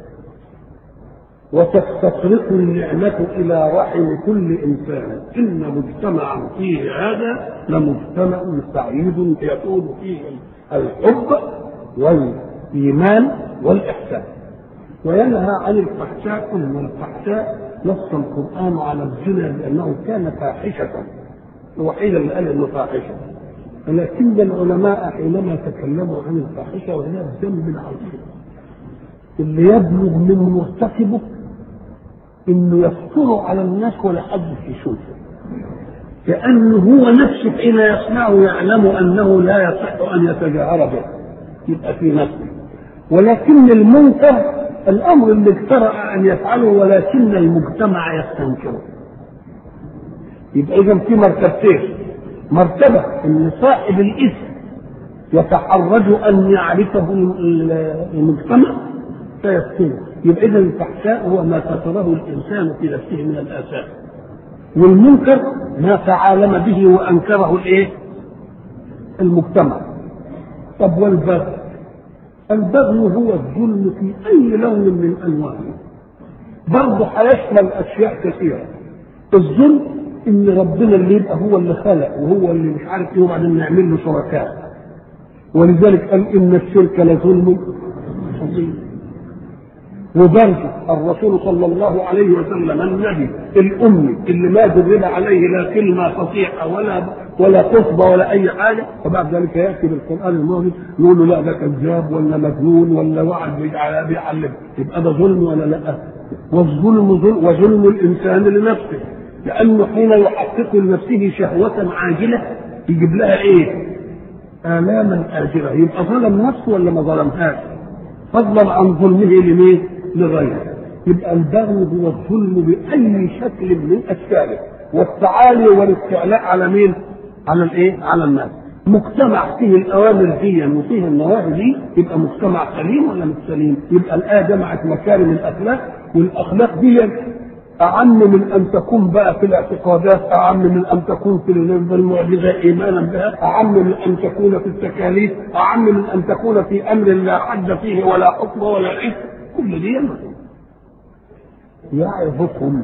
وتستطرق النعمة إلى رحم كل إنسان إن مجتمعا فيه هذا لمجتمع سعيد يكون فيه الحب والإيمان والإحسان وينهى عن الفحشاء ان الفحشاء نص القران على الزنا لانه كان فاحشه الوحيد اللي قال انه فاحشه ولكن العلماء حينما تكلموا عن الفاحشه وهي الذنب العظيم اللي يبلغ من مرتكبه انه يستر على الناس ولا حد يشوفه كانه هو نفسه حين يصنعه يعلم انه لا يصح ان يتجاهر به يبقى في نفسه ولكن المنكر الامر اللي اجترأ ان يفعله ولكن المجتمع يستنكره يبقى اذا في مرتبتين مرتبه ان صاحب الاثم يتحرج ان يعرفه المجتمع فيستنكر يبقى اذا الفحشاء هو ما ستره الانسان في نفسه من الاثام والمنكر ما تعالم به وانكره الايه المجتمع طب والبغي البغي هو الظلم في اي لون من انواعه برضه هيشمل اشياء كثيره الظلم ان ربنا اللي يبقى هو اللي خلق وهو اللي مش عارف ايه وبعدين نعمل له شركاء ولذلك قال ان الشرك لظلم عظيم وبرضه الرسول صلى الله عليه وسلم النبي الامي اللي ما درب عليه لا كلمه فصيحه ولا ولا خطبه ولا اي حاجه وبعد ذلك ياتي بالقران الماضي يقول له لا ده كذاب ولا مجنون ولا واحد بيعلم يبقى ده ظلم ولا لا؟ والظلم ظلم وظلم الانسان لنفسه لانه حين يحقق لنفسه شهوه عاجله يجيب لها ايه؟ آلاما آجلة يبقى ظلم نفسه ولا ما ظلمهاش؟ فضلا عن ظلمه لمين؟ لغيره يبقى البغي هو الظلم بأي شكل من أشكاله والتعالي والاستعلاء على مين؟ على الايه؟ على الناس مجتمع فيه الاوامر دي وفيه النواهي دي يبقى مجتمع سليم ولا مش سليم؟ يبقى الايه جمعت مكارم الاخلاق والاخلاق دي اعم من ان تكون بقى في الاعتقادات اعم من ان تكون في المعجزه ايمانا بها اعم من ان تكون في التكاليف اعم من ان تكون في امر لا حد فيه ولا حكم ولا اثم كل دي يعظكم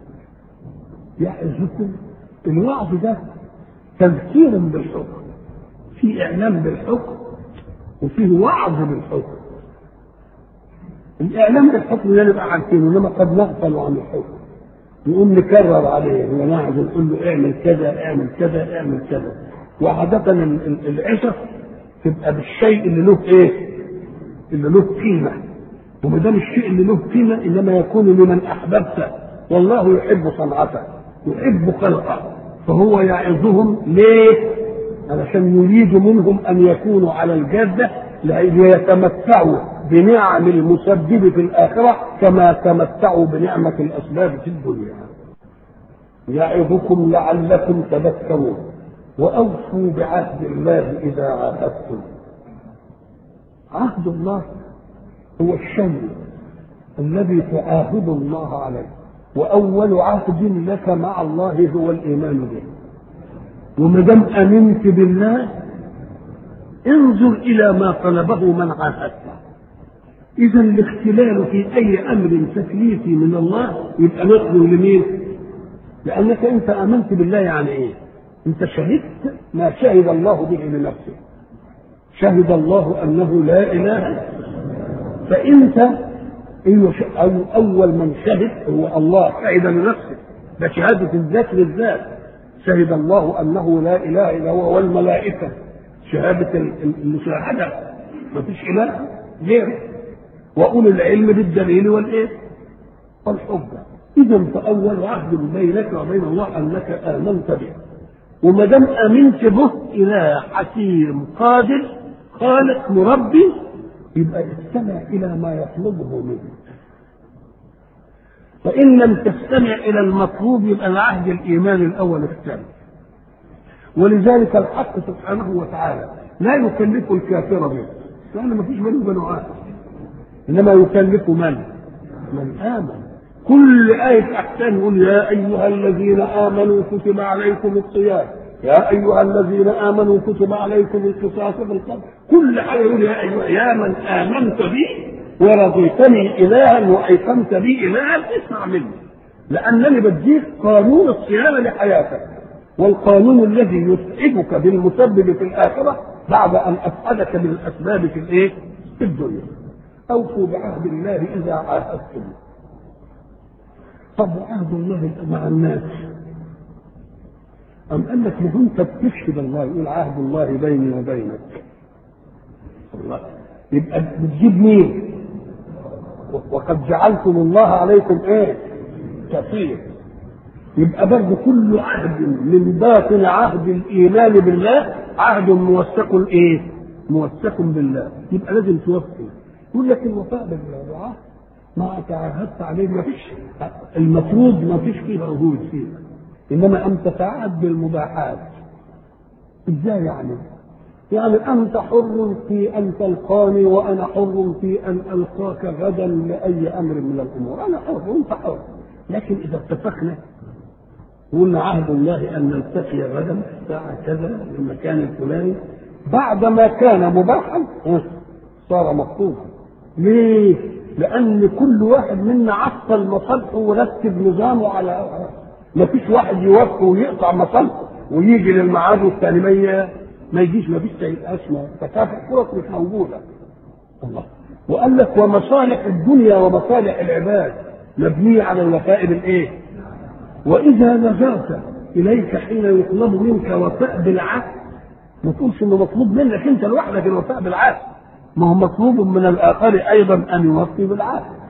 يعظكم الوعظ ده تذكير بالحكم في اعلام بالحكم وفيه وعظ بالحكم الاعلام بالحكم ده نبقى عارفينه انما قد نغفل عن الحكم نقوم نكرر عليه ونقعد نقول له اعمل كذا اعمل كذا اعمل كذا وعادة العشر تبقى بالشيء اللي له ايه؟ اللي له قيمة وما دام الشيء اللي له قيمة انما يكون لمن احببته والله يحب صنعته يحب خلقه فهو يعظهم ليه؟ علشان يريد منهم ان يكونوا على الجاده ليتمتعوا بنعم المسبب في الاخره كما تمتعوا بنعمه الاسباب في الدنيا. يعظكم لعلكم تذكرون واوفوا بعهد الله اذا عاهدتم. عهد الله هو الشيء الذي تعاهد الله عليه واول عهد لك مع الله هو الايمان به. وما دام امنت بالله انظر الى ما طلبه من عاهدته اذا الاختلال في اي امر تكليفي من الله يبقى نقل لمين لانك انت امنت بالله يعني ايه انت شهدت ما شهد الله به لنفسه شهد الله انه لا اله فانت أو اول من شهد هو الله شهد لنفسه ده شهاده الذات للذات شهد الله انه لا اله الا هو والملائكه شهاده المشاهده ما فيش اله غيره واولي العلم بالدليل والايه؟ والحجه اذا فاول عهد بينك وبين الله انك امنت به وما دام امنت به اله حكيم قادر خالق مربي يبقى استمع الى ما يطلبه منك فإن لم تستمع إلى المطلوب يبقى العهد الإيمان الأول الثاني ولذلك الحق سبحانه وتعالى لا يكلف الكافر به لأن ما فيش منه بنو آدم إنما يكلف من؟ من آمن كل آية أحسان يقول يا أيها الذين آمنوا كتب عليكم الصيام يا أيها الذين آمنوا كتب عليكم القصاص في القتل كل حاجة يقول يا أيها يا من آمنت بي ورضيتني إلها وأيقنت بي إلها اسمع مني لأنني بديك قانون الصيانة لحياتك والقانون الذي يسعدك بالمسبب في الآخرة بعد أن أسعدك بالأسباب في الإيه؟ في الدنيا أوفوا بعهد الله إذا عاهدتم طب عهد الله مع الناس أم قال لك ما أنت بتشهد الله يقول عهد الله بيني وبينك الله يبقى بتجيب مين؟ وقد جعلتم الله عليكم ايه؟ كثير يبقى برضه كل عهد من باطن عهد الايمان بالله عهد موثق ايه؟ موثق بالله يبقى لازم توفي يقول لك الوفاء بالعهد ما تعاهدت عليه ما فيش المفروض ما فيش فيه عهود فيه انما ان تتعهد بالمباحات ازاي يعني؟ يعني أنت حر في أن تلقاني وأنا حر في أن ألقاك غدا لأي أمر من الأمور أنا حر وأنت حر لكن إذا اتفقنا قلنا عهد الله أن نلتقي غدا الساعة كذا في المكان الفلاني بعد ما كان مباحا صار مطلوبا ليه؟ لأن كل واحد منا عطل مصالحه ورتب نظامه على ما فيش واحد يوفي ويقطع مصالحه ويجي للميعاد والثاني ما يجيش ما فيش اسمه تكافؤ فرص مش موجوده الله وقال لك ومصالح الدنيا ومصالح العباد مبنيه على الوفاء بالايه؟ واذا نظرت اليك حين يطلب منك وفاء بالعهد ما تقولش انه مطلوب منك انت لوحدك الوفاء بالعهد ما هو مطلوب من الاخر ايضا ان يوفي بالعهد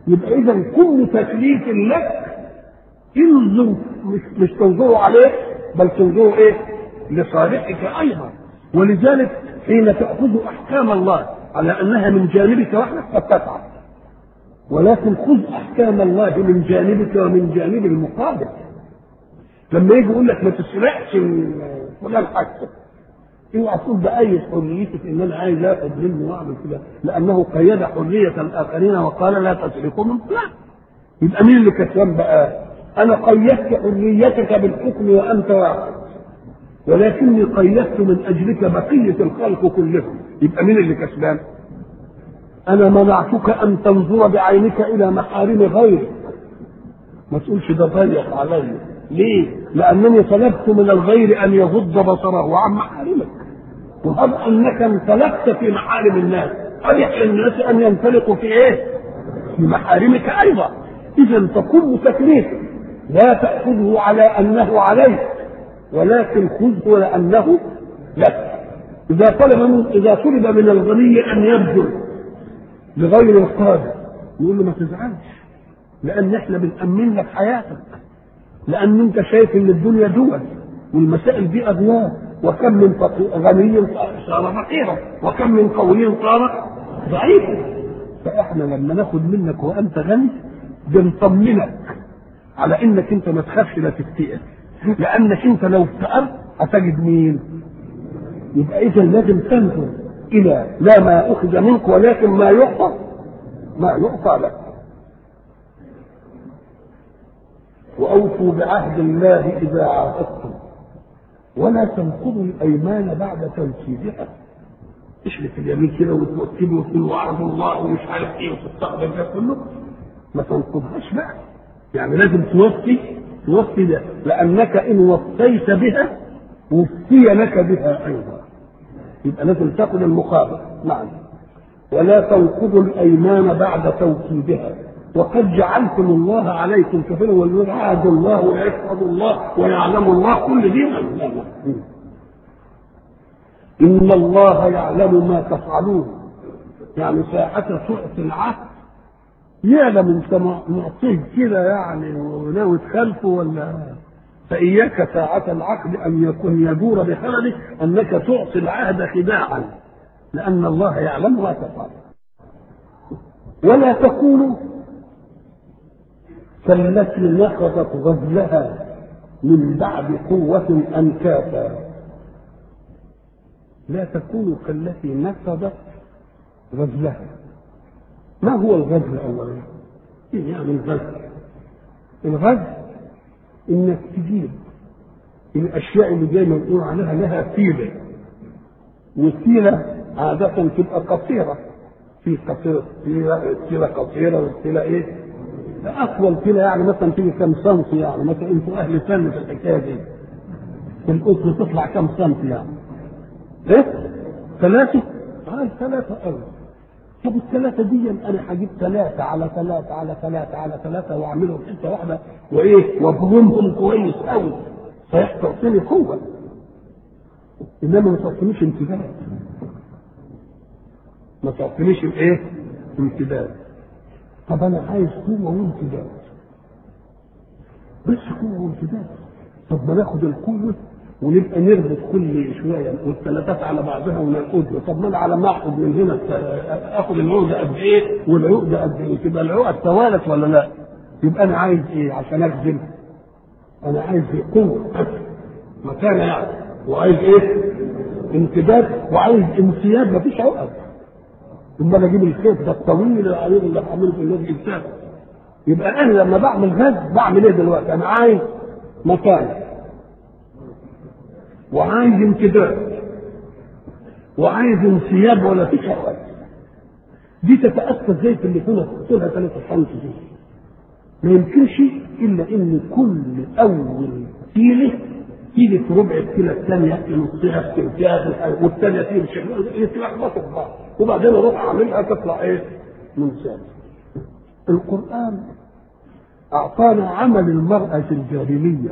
يبقى اذا كل تكليف لك انظر مش, مش تنظروا عليه بل تنظروا ايه لصالحك ايضا ولذلك حين تاخذ احكام الله على انها من جانبك وحدك قد تتعب ولكن خذ احكام الله من جانبك ومن جانب المقابل لما يجي يقول لك ما تسرقش من فلان حاجتك اوعى تقول بأي حريتك ان انا عايز اخذ منه واعمل كده لانه قيد حريه الاخرين وقال لا تسرقوا من فلان يبقى مين اللي كسبان بقى؟ انا قيدت حريتك بالحكم وانت واحد ولكني قيدت من اجلك بقيه الخلق كلهم يبقى مين اللي كسبان؟ انا منعتك ان تنظر بعينك الى محارم غيرك ما تقولش ده ضيق علي ليه؟ لانني طلبت من الغير ان يغض بصره عن محارمك وهب انك انطلقت في محارم الناس ألح للناس ان ينطلقوا في ايه؟ في محارمك ايضا اذا فكل تكليف لا تاخذه على انه عليك ولكن خذه لانه لك اذا طلب من اذا طلب من الغني ان يبذل لغير القادر يقول له ما تزعلش لان احنا بنأمن لك حياتك لان انت شايف ان الدنيا دول والمسائل دي اغيار وكم من غني صار فقيرا وكم من قوي صار ضعيفا فاحنا لما ناخد منك وانت غني بنطمنك على انك انت ما تخافش لا تفتئر لانك انت لو افتقرت هتجد مين؟ يبقى اذا لازم تنظر الى لا ما اخذ منك ولكن ما يعطى ما يعطى لك واوفوا بعهد الله اذا عاهدتم ولا تنقضوا الايمان بعد تنفيذها تشرك اليمين كده وتوكلوا وتقول وعد الله ومش عارف ايه وتستقبل ده كله ما تنقضهاش بقى يعني لازم توفي توفي ده لانك ان وفيت بها وفي لك بها ايضا يبقى لازم تاخذ المقابل نعم ولا تنقضوا الايمان بعد توكيدها وقد جعلتم الله عليكم كفيلا ويعاد الله ويشهد الله ويعلم الله كل دي ان الله يعلم ما تفعلون يعني ساعة تعطي العهد يعلم انت معطيه كده يعني وناوي تخالفه ولا فإياك ساعة العقد أن يكون يدور بخلله أنك تعطي العهد خداعا لأن الله يعلم ما تفعل ولا تكونوا كالتي نقضت غزلها من بعد قوة أنكافا لا تكونوا كالتي نقضت غزلها ما هو الغزل أولا؟ إيه يعني الغزل؟ الغزل إنك تجيب الأشياء اللي زي ما بنقول عليها لها تيلة والتيلة عادة تبقى قصيرة في قصيرة تيلة قصيرة والتيلة إيه؟ اطول كده يعني مثلا تيجي كم سنتي يعني مثلا انتوا اهل سنه في الحكايه دي القطن تطلع كم سنتي يعني ايه ثلاثه قال ثلاثه قوي طب الثلاثه دي انا هجيب ثلاثه على ثلاثه على ثلاثه على ثلاثه واعملهم حته واحده وايه وابغمهم كويس قوي فيعطيني قوه انما ما تعطينيش امتداد ما تعطينيش الايه؟ امتداد طب انا عايز قوه وامتداد بس قوه وامتداد طب ما ناخد القوه ونبقى نربط كل شويه والثلاثات على بعضها وننقضها طب ما انا على ما اخد من هنا اخد العقده قد ايه والعقده قد ايه تبقى العقد توالت ولا لا؟ يبقى انا عايز ايه عشان اخدم؟ انا عايز قوه مكانه يعني وعايز ايه؟ امتداد وعايز امتياز مفيش عقد امال اجيب الخيط ده الطويل العريض اللي بعمله في الناس انسان يبقى انا لما بعمل غاز بعمل ايه دلوقتي؟ انا عايز مكان وعايز امتداد وعايز انسياب ولا فيش عقد دي تتأثر زي في اللي كنا طولها 3 سم دي ما يمكنش الا ان كل اول كيلة تيجي في ربع الكيلة الثانية نصها في تلتها والثانية تيجي يتلخبطوا في بعض وبعدين اروح اعملها تطلع ايه؟ منساب القرآن أعطانا عمل المرأة في الجاهلية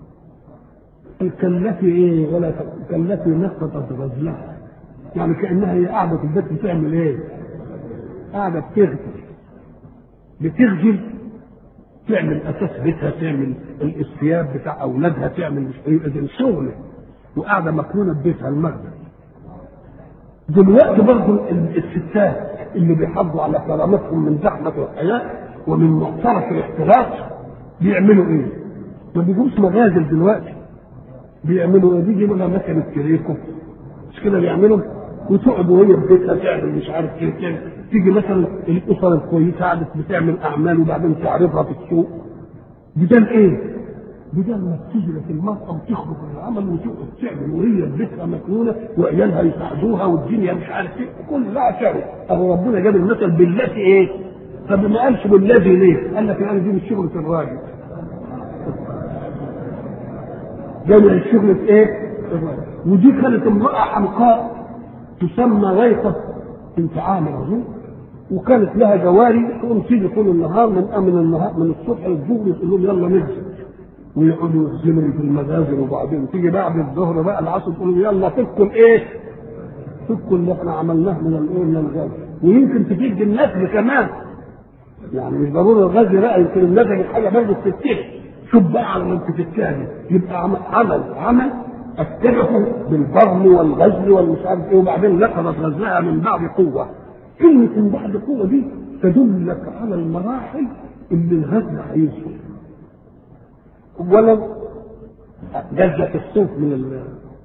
كالتي ايه ولا كالتي نقطت رجلها يعني كانها هي قاعده في البيت بتعمل ايه؟ قاعده بتغسل بتغزل تعمل اساس بيتها تعمل الثياب بتاع اولادها تعمل مش ايه شغل وقاعده مكنونه ببيتها المخزن دلوقتي برضه الستات اللي بيحافظوا على كرامتهم من زحمه الحياه ومن معترك الاختلاط بيعملوا ايه؟ ما بيجوش مغازل دلوقتي بيعملوا ايه؟ بيجي لها مكنه كريكو مش كده بيعملوا وتقعد وهي في بيتها تعمل مش عارف ايه تعمل تيجي مثلا الاسر الكويسه قعدت بتعمل اعمال وبعدين تعرضها في السوق بدل ايه؟ بدل ما تجري في المرأة وتخرج من العمل وتقعد تعمل وهي في بيتها مكنونة وعيالها يساعدوها والدنيا مش عارف ايه كلها شر اهو ربنا جاب المثل بالتي ايه؟ طب ما قالش بالذي ليه؟ قال لك يعني دي مش شغلة الراجل جاب الشغل في ايه؟ الراجل ودي كانت امرأة حمقاء تسمى غيثة بنت عامر أظن وكانت لها جواري تقوم تيجي طول النهار من من النهار من الصبح للظهر يقول لهم يلا ننزل ويقعدوا يغزلوا في المجازر وبعدين تيجي بعد الظهر بقى العصر تقول يلا فكوا الايه؟ فكوا اللي احنا عملناه من الايه من الغاز ويمكن تفيد النسل كمان يعني مش ضروري الغاز لا يمكن النسل حاجه برضه تفتح شوف بقى على ما تفتحها يبقى عمل عمل اتبعه بالبرم والغزل والمش عارف ايه وبعدين لقبت غزلها من بعد قوه كلمه من بعد قوه دي تدلك على المراحل اللي الغزل هيوصل اولا جزة الصوف من ال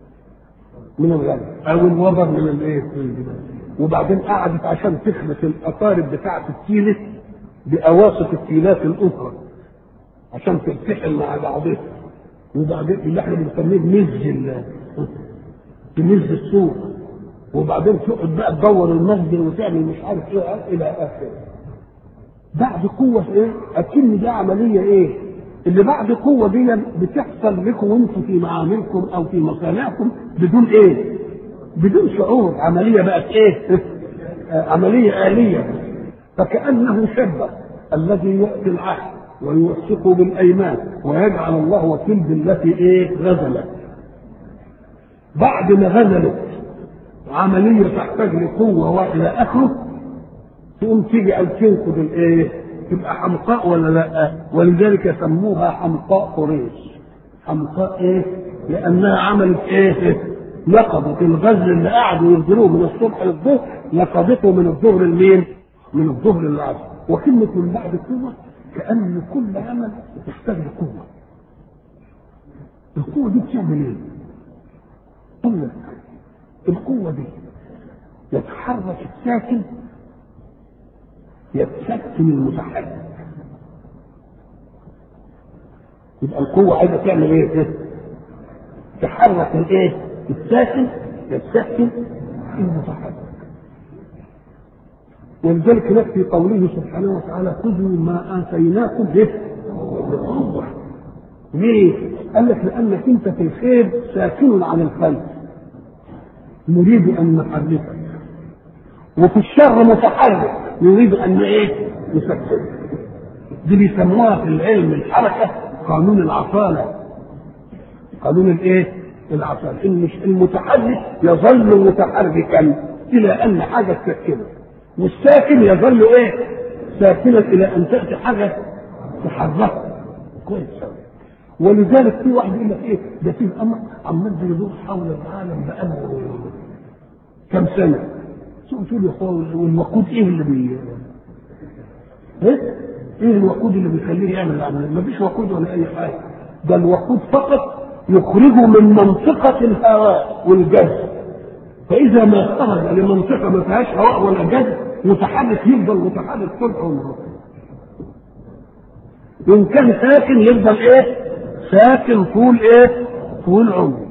من الغزل او الوبر من الايه وبعدين قعدت عشان تخلط الاقارب بتاعه التيلة باواسط التيلات الاخرى عشان تلتحم مع بعضها وبعدين اللي احنا بنسميه مز مز السوق وبعدين تقعد بقى تدور المسجد وتعمل مش عارف ايه الى اخره بعد قوة ايه؟ أكن دي عملية ايه؟ اللي بعد قوة دي بتحصل لكم وانتم في معاملكم أو في مصانعكم بدون ايه؟ بدون شعور عملية بقت ايه؟ عملية آلية فكأنه شبه الذي يأتي العهد ويوثق بالايمان ويجعل الله وكيل بالتي ايه غزلت بعد ما غزلت عمليه تحتاج لقوه والى اخره تقوم تيجي او تنقض الايه تبقى حمقاء ولا لا ولذلك سموها حمقاء قريش حمقاء ايه لانها عملت ايه نقضت الغزل اللي قعدوا يغزلوه من الصبح للظهر نقضته من الظهر لمين من الظهر للعصر وكلمه من بعد قوه كأن كل عمل يحتاج لقوة القوة دي بتعمل ايه؟ قول لك القوة دي يتحرك الساكن يتسكن المتحرك يبقى القوة عايزة تعمل ايه؟ تحرك الايه؟ الساكن يتسكن المتحرك ولذلك هناك في قوله سبحانه وتعالى خذوا ما اتيناكم به بقوه ليه؟ قال لك لانك انت في الخير ساكن عن الخلق نريد ان نحركك وفي الشر متحرك نريد ان ايه؟ نسكن دي بيسموها في العلم الحركه قانون العصاله قانون الايه؟ العصاله ان المتحرك يظل متحركا الى ان حاجه تسكنه والساكن يظل ايه؟ ساكنا الى ان تاتي حاجه تحركه كويس ولذلك في واحد يقول لك ايه؟ ده في الامر عمال بيدور حول العالم بقاله كم سنه؟ تقول يا اخوان والوقود ايه اللي بي ايه؟ ايه الوقود اللي بيخليه يعمل العمليه؟ مفيش وقود ولا اي حاجه ده الوقود فقط يخرجه من منطقه الهواء والجذب فاذا ما خرج لمنطقه ما فيهاش هواء ولا جذب متحرك يفضل متحرك طول عمره وان كان ساكن يفضل ايه ساكن طول ايه طول عمره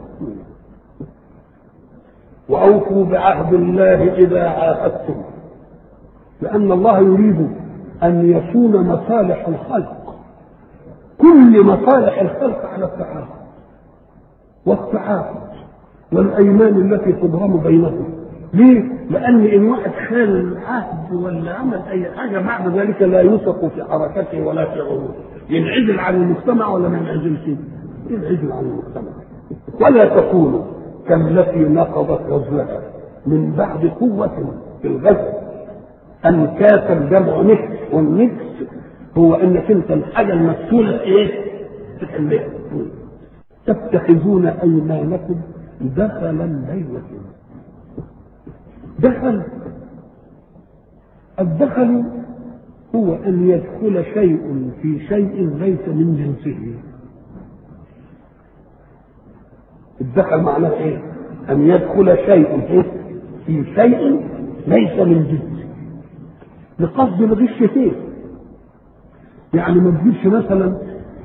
واوفوا بعهد الله اذا عاهدتم لان الله يريد ان يكون مصالح الخلق كل مصالح الخلق على التعاهد والتعاقد والايمان التي تبرم بينهم ليه؟ لأن إن واحد خان العهد ولا عمل أي حاجة بعد ذلك لا يوثق في حركته ولا في عروضه. ينعزل عن المجتمع ولا ما ينعزلش؟ ينعزل عن المجتمع. ولا تكونوا كالتي نقضت غزلها من بعد قوة في الغزل انكاسا جمع نكس والنكس هو انك انت الحاجه المفتوله ايه؟ تحلها تتخذون ايمانكم دخلا بينكم دخل الدخل هو ان يدخل شيء في شيء ليس من جنسه الدخل معناه ايه ان يدخل شيء في شيء ليس من جنسه لقصد الغش فيه يعني ما تجيبش مثلا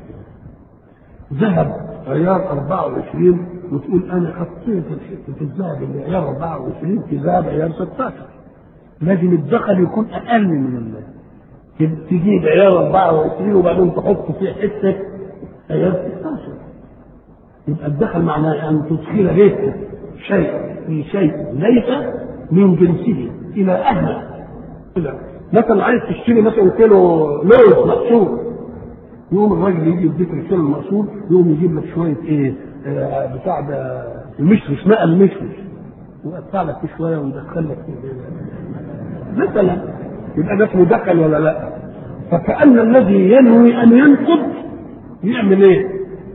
ذهب عيار 24 وتقول انا حطيت حته الذهب اللي عيار 24 في ذهب عيار 16 لازم الدخل يكون اقل من الله تجيب عيار 24 وبعدين تحط فيه حته عيار 16 يبقى الدخل معناه ان تدخل بيتك شيء في شيء ليس من جنسه الى ادنى كده مثلا عايز تشتري مثلا كيلو لوز مقصور يقوم الراجل يجي يديك الكيلو المقصور يقوم يجيب لك شويه ايه آه بتاع ده المشمش ماء المشمش ويقطع لك فيه شويه ويدخل لك فيه مثلا يبقى ده اسمه دخل ولا لا؟ فكأن الذي ينوي أن ينقض يعمل إيه؟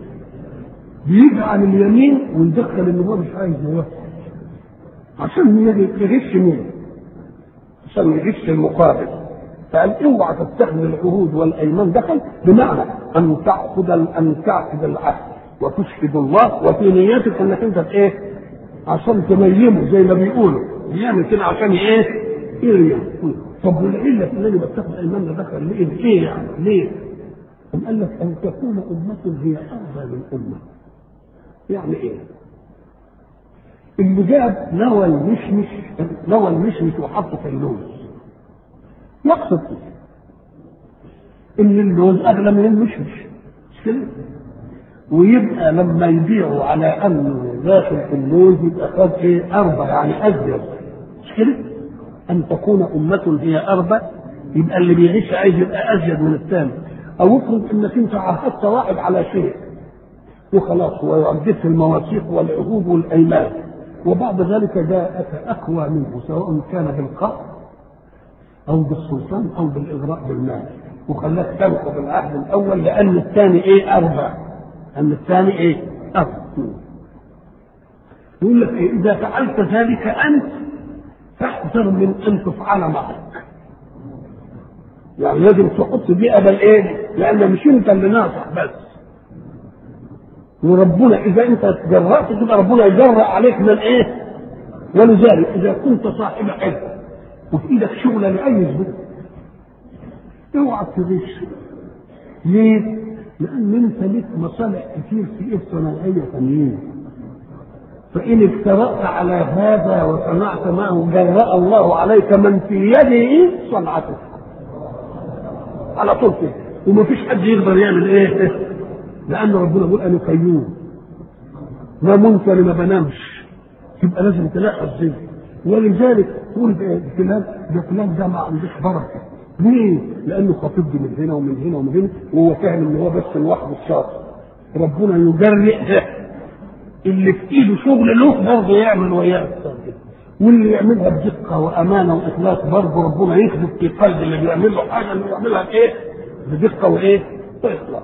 بيجعل اليمين ويدخل اللي هو مش عايز يوفق عشان يغش مين؟ عشان يغش المقابل فقال اوعى تتخذ العهود والايمان دخل بمعنى ان تعقد ان تعقد العهد وتشهد الله وفي نيتك انك انت ايه؟ عشان تنيمه زي ما بيقولوا بيعمل كده عشان ايه؟ يريم طب والعله في الذي بتاخد ايمان ده دخل ليه؟ ليه يعني؟ ليه؟ قام قال لك ان تكون امه هي افضل من امه. يعني ايه؟ اللي جاب نوى المشمش نوى المشمش وحطه في اللوز يقصد ايه؟ ان اللوز اغلى من المشمش مش كده؟ ويبقى لما يبيعوا على انه داخل في اللوز يبقى خد ايه؟ اربع يعني ازيد مش كده؟ ان تكون امه هي اربع يبقى اللي بيغش عايز يبقى ازيد من الثاني او افرض انك انت عهدت واحد على شيء وخلاص وعدت المواثيق والعهود والايمان وبعد ذلك جاءك اقوى منه سواء كان بالقهر او بالسلطان او بالاغراء بالمال وخلاك تنقض العهد الاول لان الثاني ايه اربع ان الثاني ايه اربع يقول لك إيه اذا فعلت ذلك انت تحذر من ان تفعل معك يعني لازم تحط دي قبل ايه لان مش انت اللي ناصح بس وربنا اذا انت تجرأت تبقى ربنا يجرأ عليك من ايه ولذلك اذا كنت صاحب علم وفي ايدك شغله لاي زبون اوعى تغش ليه؟ لان انت لك مصالح كتير في ايه صناعيه ثانيين فان افترأت على هذا وصنعت معه جرأ الله عليك من في يده صنعته على طول كده ومفيش حد يقدر يعمل ايه لان ربنا بيقول انا قيوم ما منت ما بنامش يبقى لازم تلاحظ دي ولذلك تقول فلان ده فلان ده ما عندوش بركه ليه؟ لانه خطيب من هنا ومن هنا ومن هنا وهو فاهم ان هو بس لوحده الشاطر ربنا يجرئ اللي في ايده شغل له برضه يعمل وياه واللي يعملها بدقه وامانه واخلاص برضه ربنا يثبت في قلب اللي بيعمل له حاجه انه يعملها بايه؟ بدقه وايه؟ واخلاص.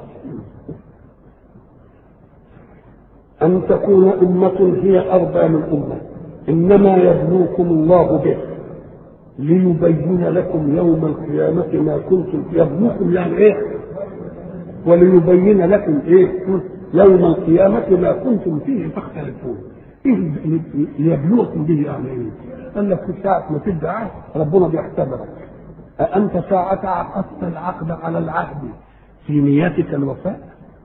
أن تكون أمة هي أربى من أمة إنما يبلوكم الله به ليبين لكم يوم القيامة ما كنتم يبلوكم يعني إيه؟ وليبين لكم إيه؟ يوم القيامة ما كنتم فيه تختلفون. إيه ليبلوكم به يعني إيه؟ قال لك في ساعة ما تدعى ربنا بيختبرك. أأنت ساعة عقدت العقد على العهد في نيتك الوفاء؟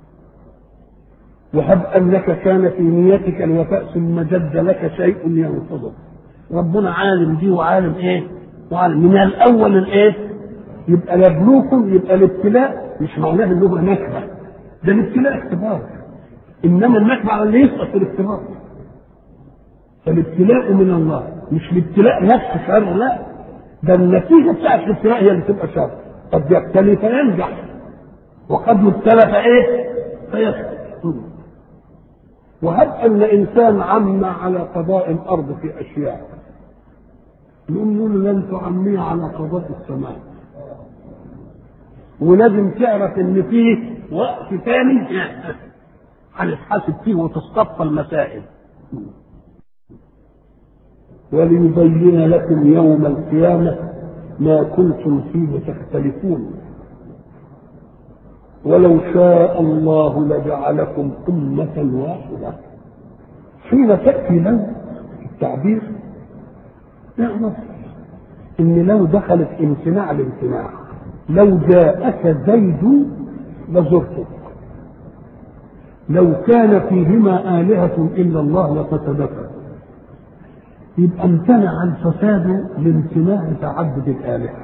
وهب انك كان في نيتك الوفاء ثم جد لك شيء ينقضه ربنا عالم دي وعالم ايه وعالم من الاول الايه يبقى يبلوكم يبقى الابتلاء مش معناه ان هو نكبه ده الابتلاء اختبار انما النكبه على اللي يسقط في الاختبار فالابتلاء من الله مش الابتلاء نفسه شر لا ده النتيجه بتاعت الابتلاء هي اللي تبقى شر قد يبتلي فينجح وقد يبتلى فايه فيسقط وهب ان انسان عم على قضاء الارض في اشياء نقول له لن تعمي على قضاء السماء ولازم تعرف ان فيه وقت ثاني هنتحاسب فيه وتصطف المسائل وليبين لكم يوم القيامة ما كنتم فيه تختلفون ولو شاء الله لجعلكم أمة واحدة حين تأتي لو التعبير اعرف ان لو دخلت امتناع الامتناع لو جاءك زيد لزرتك لو كان فيهما آلهة إلا الله لفسدتا يبقى امتنع الفساد لامتناع تعدد الآلهة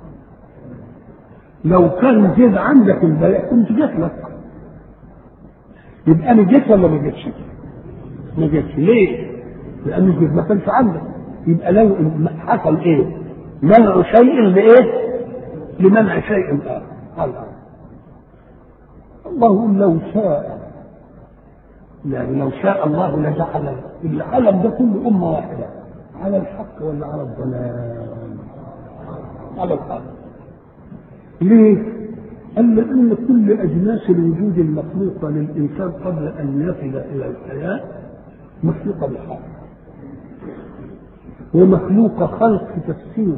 لو كان زيد عندك البيع كنت جيت لك يبقى انا جيت ولا ما جيتش؟ ما جيتش ليه؟ لان زيد ما كانش عندك يبقى لو حصل ايه؟ منع شيء لايه؟ لمنع شيء اخر الله الله لو شاء يعني لو شاء الله لجعل العالم ده كله امه واحده على الحق ولا على الضلال؟ على الحق ليه؟ قال لأن كل أجناس الوجود المخلوقة للإنسان قبل أن يصل إلى الحياة مخلوقة بالحق ومخلوقة خلق تفسير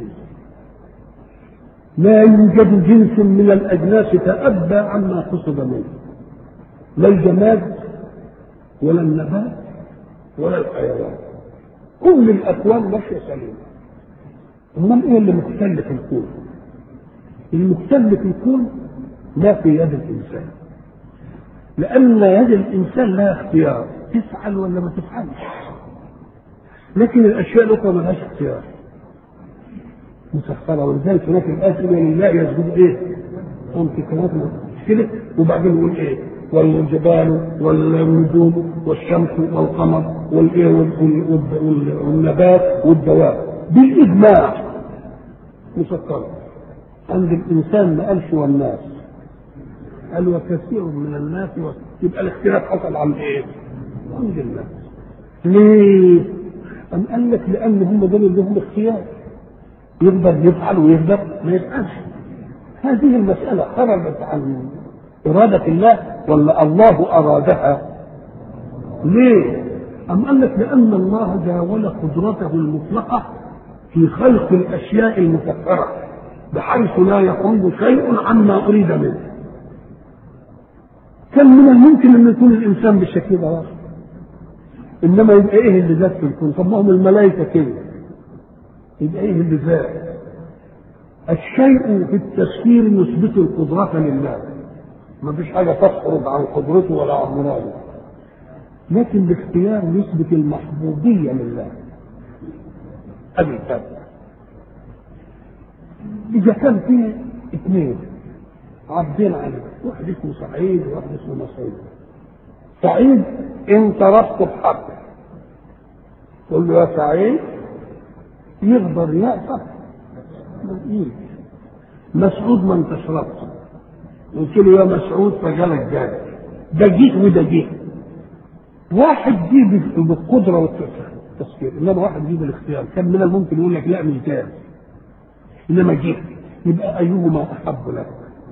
لا يوجد جنس من الأجناس تأبى عما قصد منه لا الجماد ولا النبات ولا الحيوان كل الأكوان ماشية سليمة أمال إيه اللي مختل في الكون؟ المختل في الكون لا في يد الانسان لان يد الانسان لها اختيار تفعل ولا ما تفعلش لكن الاشياء الاخرى ما لهاش اختيار مسخره ولذلك هناك الايه تقول لله يسجد ايه؟ ممسكات كده وبعدين يقول ايه؟ والجبال والنجوم والشمس والقمر والايه والنبات والدواب بالاجماع مسكره عند الانسان ما قالش والناس قال وكثير من الناس و... يبقى الاختلاف حصل عن ايه؟ عند الناس ليه؟ أم قال لك لأن هم دول اللي هم اختيار يقدر يفعل ويقدر ما يفعلش هذه المسألة خرجت عن إرادة الله ولا الله أرادها؟ ليه؟ أم قال لك لأن الله جاول قدرته المطلقة في خلق الأشياء المسخرة بحيث لا يخرج شيء عما أريد منه كان من الممكن أن يكون الإنسان بالشكل ده إنما يبقى إيه اللي زاد في الكون؟ طب ما هم الملائكة كده يبقى إيه اللي زاد؟ الشيء في التسخير يثبت القدرة لله ما فيش حاجة تخرج عن قدرته ولا عن مراده لكن الاختيار يثبت المحبوبية لله أدي الفرق إذا كان في اثنين عبدين عليه واحد اسمه سعيد وواحد اسمه مسعود سعيد انت ربطه بحق تقول له يا سعيد يقدر يأسف مسعود ما انتش ربطه قلت له يا مسعود فجالك جالك ده جيت وده جيت واحد جه بالقدره والتفكير انما واحد جه بالاختيار كان من الممكن يقول لك لا مش جاهز انما جه يبقى ايهما احب لك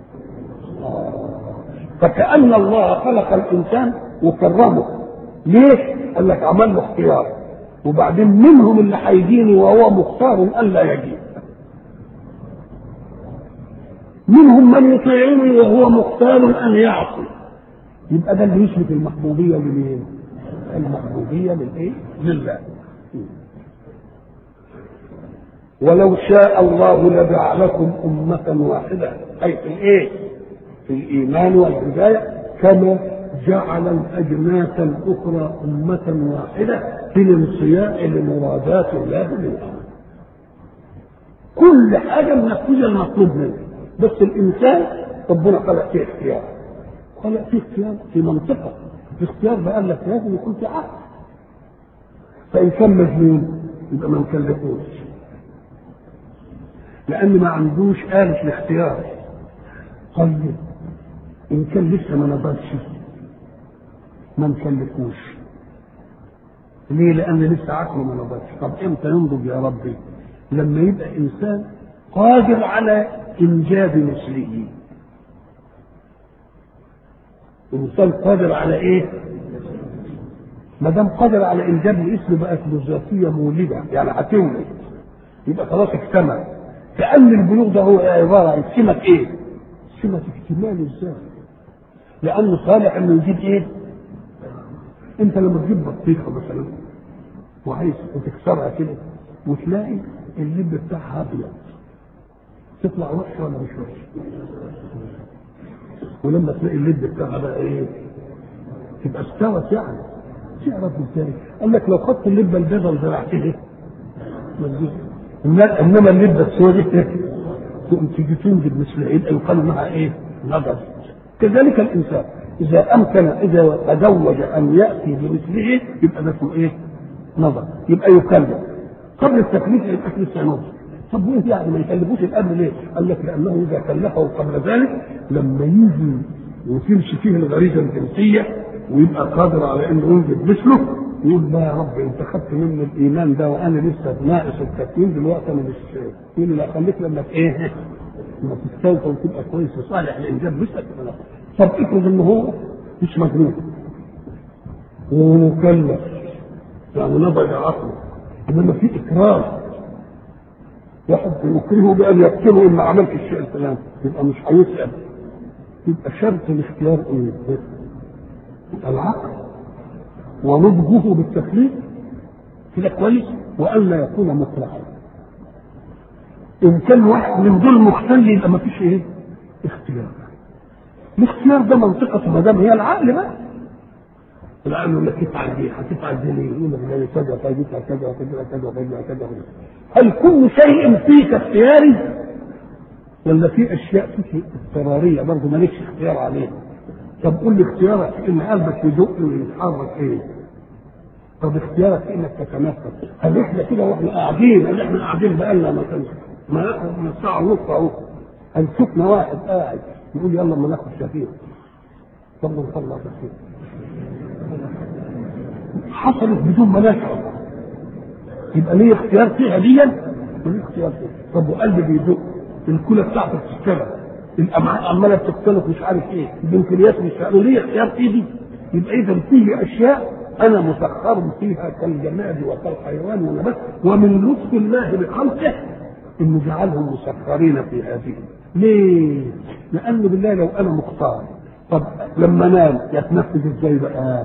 فكأن الله خلق الإنسان وكرمه ليه؟ قال لك عمل له اختيار وبعدين منهم اللي هيجيني وهو مختار ألا يجي منهم من يطيعني وهو مختار أن يعصي يبقى ده اللي يثبت المحبوبية لمين؟ المحبوبية للإيه؟ لله ولو شاء الله لجعلكم أمة واحدة أي في الإيه؟ في الإيمان والهداية كما جعل الأجناس الأخرى أمة واحدة في الانصياع لمرادات الله منها. كل حاجة منفذة المطلوب منه بس الإنسان ربنا خلق فيه اختيار خلق فيه اختيار في منطقة الاختيار ده قال لك لازم يكون في عقل فإن كان مجنون يبقى ما نكلفوش لأن ما عندوش آلة الاختيار طيب إن كان لسه ما نضجش ما نكلفوش ليه؟ لأن لسه عقله ما نضجش طب إمتى ينضج يا ربي؟ لما يبقى انسان قادر على انجاب مثله انسان قادر على ايه ما دام قادر على انجاب الاسم بقت له ذاتيه مولده يعني هتولد يبقى خلاص اكتمل كان البلوغ ده هو عباره عن سمه ايه؟ سمه اكتمال الذات لانه صالح انه يجيب ايه؟ انت لما تجيب بطيخه مثلا وعايز وتكسرها كده وتلاقي اللب بتاعها ابيض تطلع وحشه ولا مش وحشه؟ ولما تلاقي اللب بتاعها بقى ايه؟ تبقى استوت يعني تعرف ازاي؟ قال لك لو خدت اللبه البيضاء وزرعتها ما تجيش انما اللبه السوداء تقوم تيجي تنجب مثل يبقى يقال معها ايه؟ نظر كذلك الانسان اذا امكن اذا تزوج ان ياتي بمثله يبقى ده اسمه ايه؟ نظر يبقى يكلف قبل التكليف يبقى لسه نظر طب وين يعني ما يكلفوش الاب ليه؟ قال لك لانه اذا كلفه قبل ذلك لما يجي وتمشي فيه الغريزه الجنسيه ويبقى قادر على انه ينجب مثله يقول لا يا رب انت خدت مني الايمان ده وانا لسه ناقص التكوين دلوقتي انا مش يقول لا خليك لما ايه لما تستوفى وتبقى كويس وصالح لانجاب مثلك طب افرض ان هو مش مجنون ومكلف يعني نضج عقله انما في اكراه واحد يكرهه بان يقتله ان ما عملش الشيء الفلاني يبقى مش هيسال يبقى شرط الاختيار ايه؟ العقل ونضجه بالتكليف كده كويس والا يكون مكرها ان كان واحد من دول مختل يبقى ما فيش ايه؟ اختيار الاختيار ده منطقته ما دام هي العقل بقى العقل يقول لك افعل دي هتفعل دي ليه؟ يقول لك ده كذا كذا كذا كذا كذا كذا كذا هل كل شيء فيك اختياري؟ ولا في اشياء فيك اضطراريه برضه مالكش اختيار عليها؟ طب قول لي اختيارك في ان قلبك يدق ويتحرك ايه؟ طب اختيارك في انك تتنفس هل احنا كده واحنا قاعدين هل احنا قاعدين بقالنا مثلا ما ناخد من ساعه ونص اهو هل شفنا واحد قاعد يقول يلا ما ناخد شفيع طب نطلع شفيع حصلت بدون ما نشعر يبقى ليه اختيار فيها ديا وليه اختيار فيها طب وقلبي بيدق الكلى بتاعته بتشتغل الامعاء عماله بتختلط مش عارف ايه البنكرياس مش عارف ليه اختيار في دي يبقى اذا فيه اشياء انا مسخر فيها كالجماد وكالحيوان والنبات ومن لطف الله بخلقه انه جعلهم مسخرين في هذه ليه؟ لانه بالله لو انا مختار طب لما نام يتنفذ ازاي بقى؟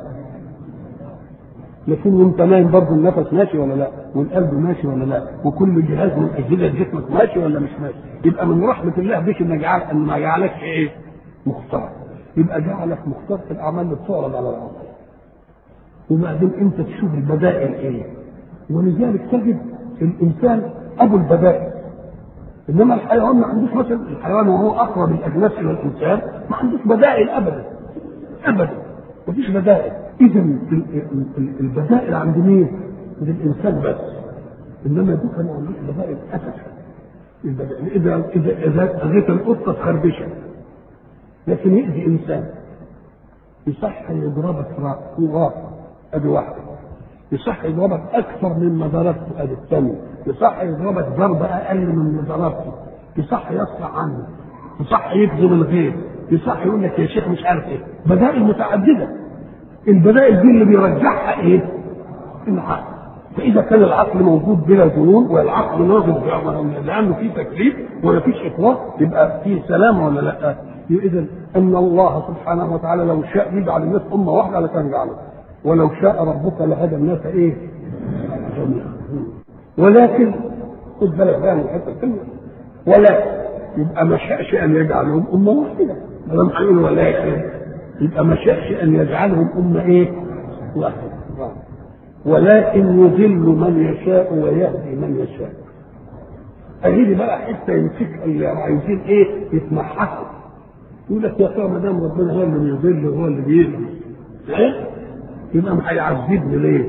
لكن وانت نايم برضه النفس ماشي ولا لا؟ والقلب ماشي ولا لا؟ وكل جهاز من اجهزه جسمك ماشي ولا مش ماشي؟ يبقى من رحمه الله بك ان جعل ان ما جعلكش ايه؟ مختار. يبقى جعلك مختار في الاعمال اللي بتعرض على العقل. وبعدين انت تشوف البدائل ايه؟ ولذلك تجد الانسان ابو البدائل. انما الحيوان ما عندوش مثلا الحيوان وهو اقرب الاجناس الى الانسان ما عندوش بدائل ابدا. ابدا. مفيش بدائل. اذا البدائل عند مين؟ عند الانسان بس انما دول ما عندوش بدائل اساسا البدائل اذا اذا اذا اذيت القطه تخربشها لكن يأذي انسان يصح يضربك راس ادي واحده يصح يضربك اكثر مما ضربته ادي الثانيه يصح يضربك ضربه اقل من ضربته يصح يصفع عنه يصح يكذب الغير يصح يقول لك يا شيخ مش عارف ايه بدائل متعدده البدائل دي اللي بيرجعها ايه؟ العقل فاذا كان العقل موجود بلا ظنون والعقل ناضج لانه في تكليف ولا فيش اطلاق يبقى في سلامه ولا لا؟ اذا ان الله سبحانه وتعالى لو شاء يجعل الناس امه واحده لكان جعله ولو شاء ربك لهدى الناس ايه؟ جميعا ولكن خد بالك بقى من الحته الثانيه ولكن يبقى ما شاءش ان يجعلهم امه واحده ما دام هنقول ولكن يبقى ما شاءش ان يجعلهم امه ايه؟ واحده ولكن يذل من يشاء ويهدي من يشاء اجي بقى حته يمسك اللي عايزين ايه يتمحكوا يقول لك يا ترى ما دام ربنا هو اللي بيضل وهو اللي بيهدي ايه يبقى ما هيعذبني ليه؟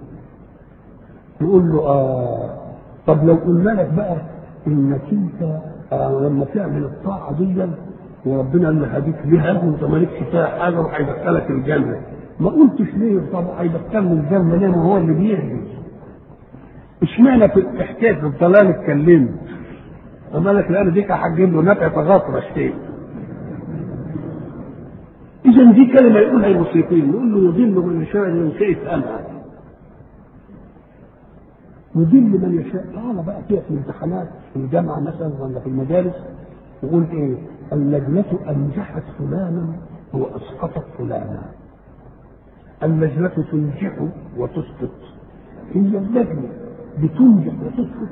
يقول له اه طب لو قلنا لك بقى انك انت آه لما تعمل الطاعه دي وربنا قال لك هديك ليها وانت مالكش فيها حاجه وهيدخلك الجنه ما قلتش ليه طب هيدخلني الجنه ليه ما هو اللي بيهدي اشمعنى في حكايه الضلال اتكلمت؟ فما لك لان ديك هتجيب له نفع تغطرش تاني. اذا دي كلمه يقولها الموسيقيين يقول له يضل من يشاء من شئت انا. يضل من يشاء تعالى بقى كده في الامتحانات في الجامعه مثلا ولا في المدارس يقول ايه؟ اللجنه انجحت فلانا واسقطت فلانا. اللجنه تنجح وتسقط. هي اللجنه بتنجح وتسقط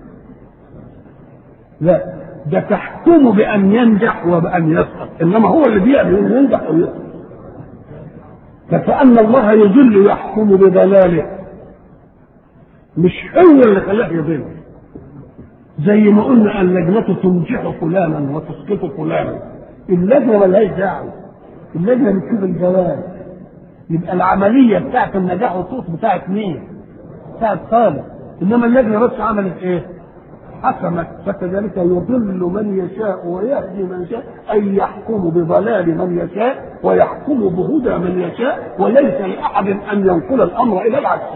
لا ده تحكم بأن ينجح وبأن يسقط إنما هو اللي بيعمل إنه ينجح أو يسقط فكأن الله يضل يحكم بضلاله مش هو اللي خلاه يضل زي ما قلنا اللجنة تنجح فلانا وتسقط فلانا اللجنة ملهاش دعوة اللجنة بتشوف الجواب يبقى العملية بتاعت النجاح والسقوط بتاعت مين؟ بتاعت خالد انما اللجنه بس عملت ايه؟ حكمت فكذلك يضل من يشاء ويهدي من يشاء اي يحكم بضلال من يشاء ويحكم بهدى من يشاء وليس لاحد ان ينقل الامر الى العكس.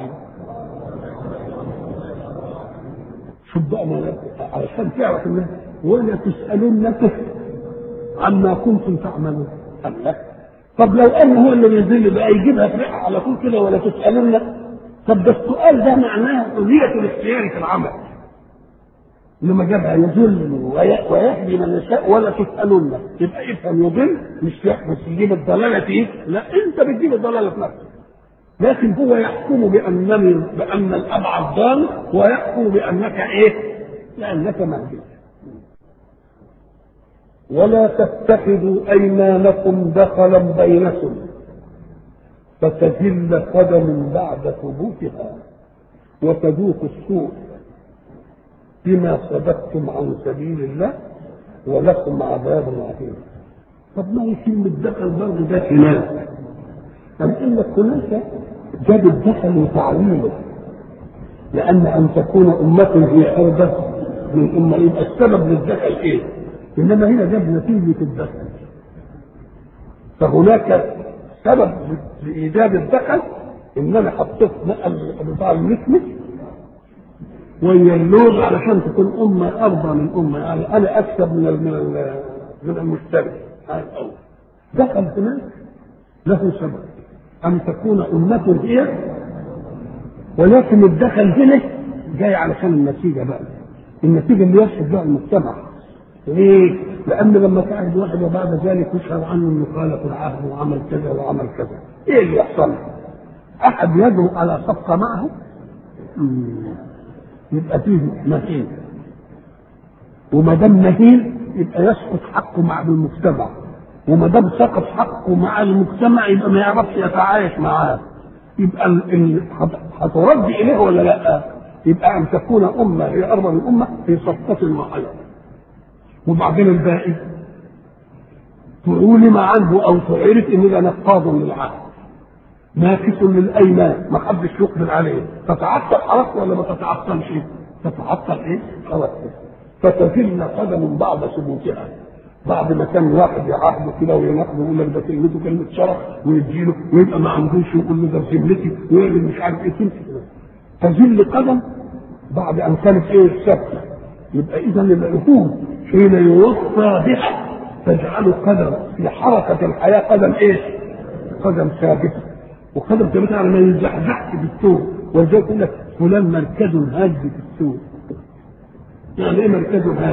شوف بقى علشان تعرف ان ولا تسالون عما كنتم تعملون. الله طب لو ان هو اللي بيضل بقى يجيبها في على طول كده ولا تسالون طب ده السؤال ده معناه حرية الاختيار في العمل لما جابها يضل ويهدي من يشاء ولا تسألن يبقى افهم يضل مش مش يجيب الضلالة فيه لا انت بتجيب الضلالة في نفسك لكن هو يحكم بأنني بأن الأبعد ضال ويحكم بأنك إيه؟ لأنك مهدي ولا تتخذوا أيمانكم دخلا بينكم فتزل قدم بعد ثبوتها وتذوق السوء بما صددتم عن سبيل الله ولكم عذاب عظيم طب ما هي كلمة دخل برضه ده هناك أم إن هناك جاب الدخل وتعويله لأن أن تكون أمة هي أرضى من أمة يبقى السبب للدخل إيه؟ إنما هنا جاب نتيجة الدخل فهناك سبب لايجاد الدخل ان انا حطيت بتاع المسمس ويا اللوز علشان تكون امه ارضى من امه يعني انا اكسب من من من المشتري هذا الاول دخل هناك له سبب ان تكون امه هي ولكن الدخل هنا جاي علشان النتيجه بقى النتيجه اللي يرشد بها المجتمع ليه؟ لأن لما تعهد واحد وبعد ذلك يشهر عنه إنه خالف العهد وعمل كذا وعمل كذا، إيه اللي يحصل؟ أحد يدعو على صفقة معه؟ يبقى فيه مهين. وما دام مهين يبقى يسقط حقه مع المجتمع. وما دام سقط حقه مع المجتمع يبقى ما يعرفش يتعايش معاه. يبقى هترد إليه ولا لأ؟ يبقى أن تكون أمة هي أرض الأمة في صفقة واحدة. وبعدين الباقي تعلم عنه او تعرف ان ده نقاض للعهد ناكس للايمان ما حدش يقبل عليه تتعطل خلاص ولا ما تتعطلش تتعطل ايه خلاص فتزل قدم بعد ثبوتها بعد ما كان واحد يعاهده كده ويناقضه ويقول لك ده كلمته كلمه شرف ويديله ويبقى ما عندوش ويقول له ده بذمتي ويعمل مش عارف ايه تمسك تزل قدم بعد ان كانت ايه ثابته يبقى اذا العهود حين يوصى بها تجعل قدم في حركة الحياة قدم ايش؟ قدم ثابتة وقدم ثابتة على ما يزحزحش بالسوق ولذلك يقول لك فلان مركز هاج في السوق يعني ايه مركز هاج؟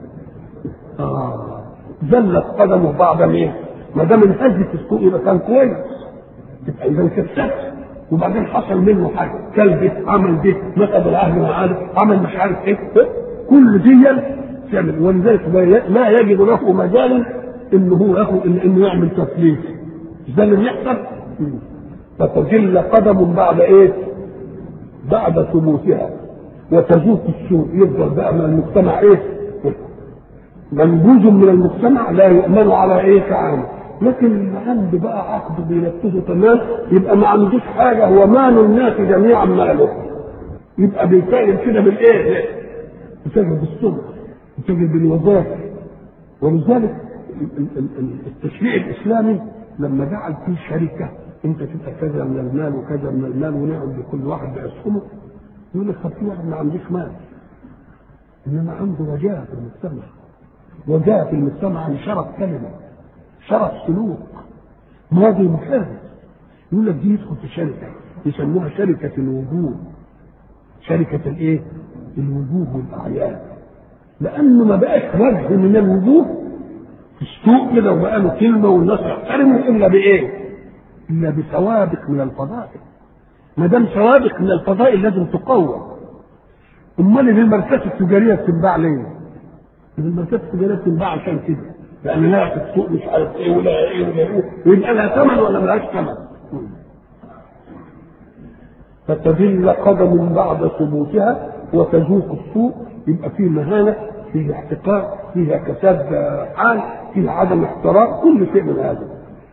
اه زلت قدمه بعد مين؟ ما دام انهز في السوق يبقى كان كويس يبقى اذا كسبت وبعدين حصل منه حاجه كلب عمل ده نقض العهد معاه عمل مش عارف ايه كل دي تعمل ولذلك لا يجد له مجال انه هو ياخذ انه يعمل تسليف ده اللي بيحصل فتجل قدم بعد ايه؟ بعد ثبوتها وتزوق السوء يفضل بقى من المجتمع ايه؟ منبوذ من المجتمع لا يؤمن على ايه كعام لكن اللي عنده بقى عقد بينفذه تمام يبقى ما عندوش حاجه هو مال الناس جميعا ماله يبقى بيتاجر كده بالايه؟ بيتاجر بالسلطه بتجد بالوظائف ولذلك التشريع الاسلامي لما جعل فيه شركه انت تبقى كذا من المال وكذا من المال ونعم لكل واحد باسهمه يقول لك طب في واحد ما عندوش مال انما عنده رجاء في المجتمع رجاء في المجتمع عن شرف كلمه شرف سلوك ماضي محافظ يقول لك دي يدخل في شركه يسموها شركه الوجوه شركه الايه؟ الوجوه والاعيان لانه ما بقاش وجه من الوجوه في السوق كده وبقى له كلمه والناس تحترمه الا بايه؟ الا بسوابق من الفضائل ما دام سوابق من الفضائل لازم تقوى امال الماركات التجاريه بتنباع ليه؟ الماركات التجاريه بتنباع عشان كده لان لها في السوق مش عارف ايه ولا ايه ولا ايه ويبقى لها ثمن ولا ملهاش ثمن فتذل قدم بعد ثبوتها وتذوق السوء يبقى فيه مهانه فيه احتقار فيها كساد حال فيه عدم احترام كل شيء من هذا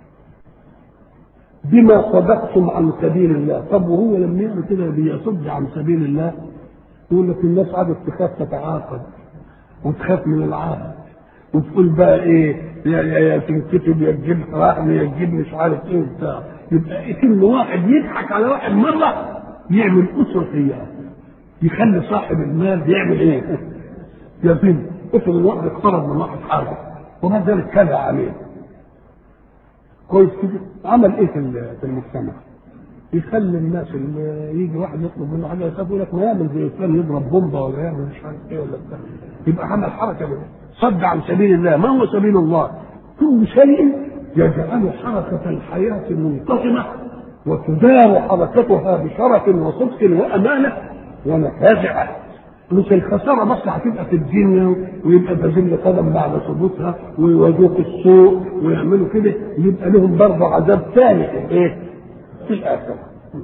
بما صدقتم عن سبيل الله طب وهو لما يعمل كده بيصد عن سبيل الله يقول لك الناس قعدت تخاف تتعاقد وتخاف من العهد وتقول بقى ايه يا يا يا تنكتب يا تجيب رحم يا تجيب مش عارف ايه وبتاع يبقى كل واحد يضحك على واحد مره يعمل اسره خيار يخلي صاحب المال يعمل ايه؟ يظن افرض الواحد اقترض من واحد حاجه وما ذلك كذا عليه كويس كده عمل ايه في في المجتمع؟ يخلي الناس اللي يجي واحد يطلب منه حاجه يخاف يقول لك ما يعمل زي فلان يضرب بومبا ولا يعمل مش عارف ايه ولا بتاع يبقى عمل حركه منه صد عن سبيل الله ما هو سبيل الله كل شيء يجعل حركة الحياة منتظمة وتدار حركتها بشرف وصدق وأمانة ونفاذعة مش الخسارة بس هتبقى في الدنيا ويبقى تزل قدم بعد ثبوتها ويواجهوك السوء ويعملوا كده يبقى لهم برضه عذاب ثاني في الايه؟ في الآخرة.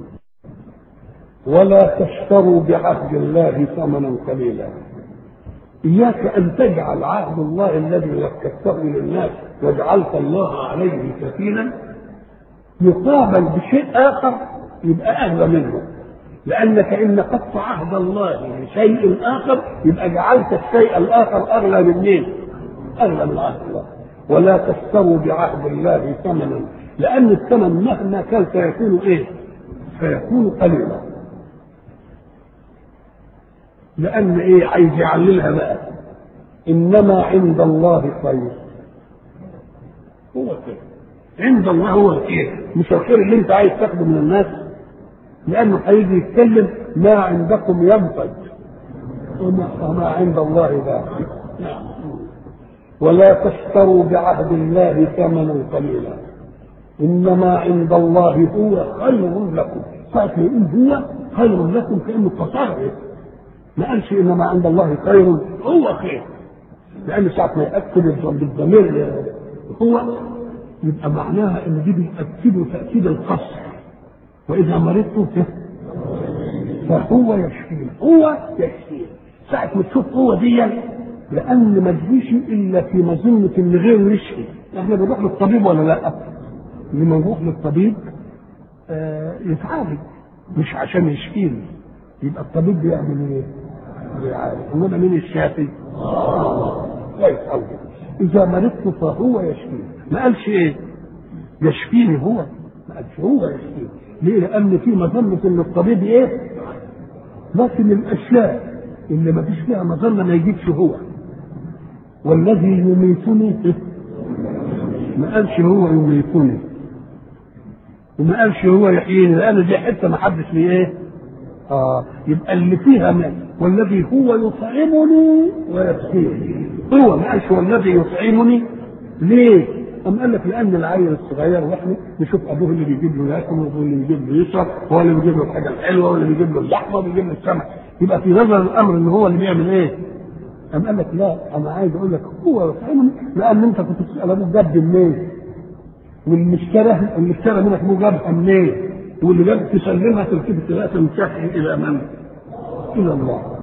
ولا تشتروا بعهد الله ثمنا قليلا. إياك أن تجعل عهد الله الذي وكلته للناس وجعلت الله عليه كفيلا يقابل بشيء آخر يبقى أغلى منه لأنك إن قطع عهد الله لشيء آخر يبقى جعلت الشيء الآخر أغلى من مين؟ أغلى من عهد الله ولا تشتروا بعهد الله ثمنا لأن الثمن مهما كان سيكون إيه؟ سيكون قليلا لأن إيه عايز يعللها بقى إنما عند الله خير هو الخير عند الله هو الخير مش الخير اللي أنت عايز تاخده من الناس لأنه هيجي يتكلم ما عندكم ينفد وما, وما عند الله باقي ولا تشتروا بعهد الله ثمنا قليلا إنما عند الله هو خير لكم ساعة ما يقول هو خير لكم كأنه تصرف ما قالش انما عند الله خير هو خير لان ساعه ما ياكد بالضمير هو يبقى معناها ان دي بيأكدوا تاكيد القصر واذا مرضت فهو يشفين هو يشفين ساعه ما تشوف هو دي لان ما تجيش الا في مظنه ان غيره يشفي احنا بنروح للطبيب ولا لا؟ لما نروح للطبيب آه يتعالج مش عشان يشفيني يبقى الطبيب بيعمل ايه؟ بيعالج انما مين الشافي؟ كويس قوي اذا مرضت فهو يشفيني ما قالش ايه؟ يشفيني هو ما قالش هو يشفيني ليه؟ لان في مظنه ان الطبيب ايه؟ لكن الاشياء اللي ما فيش فيها مظنه ما يجيبش هو والذي يميتني ما قالش هو يميتني وما قالش هو يحييني لان دي حته ما حدش ليه ايه؟ اه يبقى اللي فيها مال والذي هو يطعمني ويسقيني هو ما قالش هو الذي يطعمني ليه؟ أم قال لك لأن العيل الصغير واحنا نشوف أبوه اللي بيجيب له ياكل وأبوه اللي بيجيب له يشرب هو اللي بيجيب له الحاجة الحلوة واللي بيجيب له اللحمة وبيجيب له السمك يبقى في نظر الأمر إن هو اللي بيعمل إيه؟ أم قال لك لا أنا عايز أقول لك هو يطعمني لأن أنت كنت تسأل أبوه جاب منين؟ واللي اشترى اللي اشترى منك أبوه جابها منين؟ واللي جاب تسلمها تركيب ثلاثة من شحن إلى من؟ إلى الله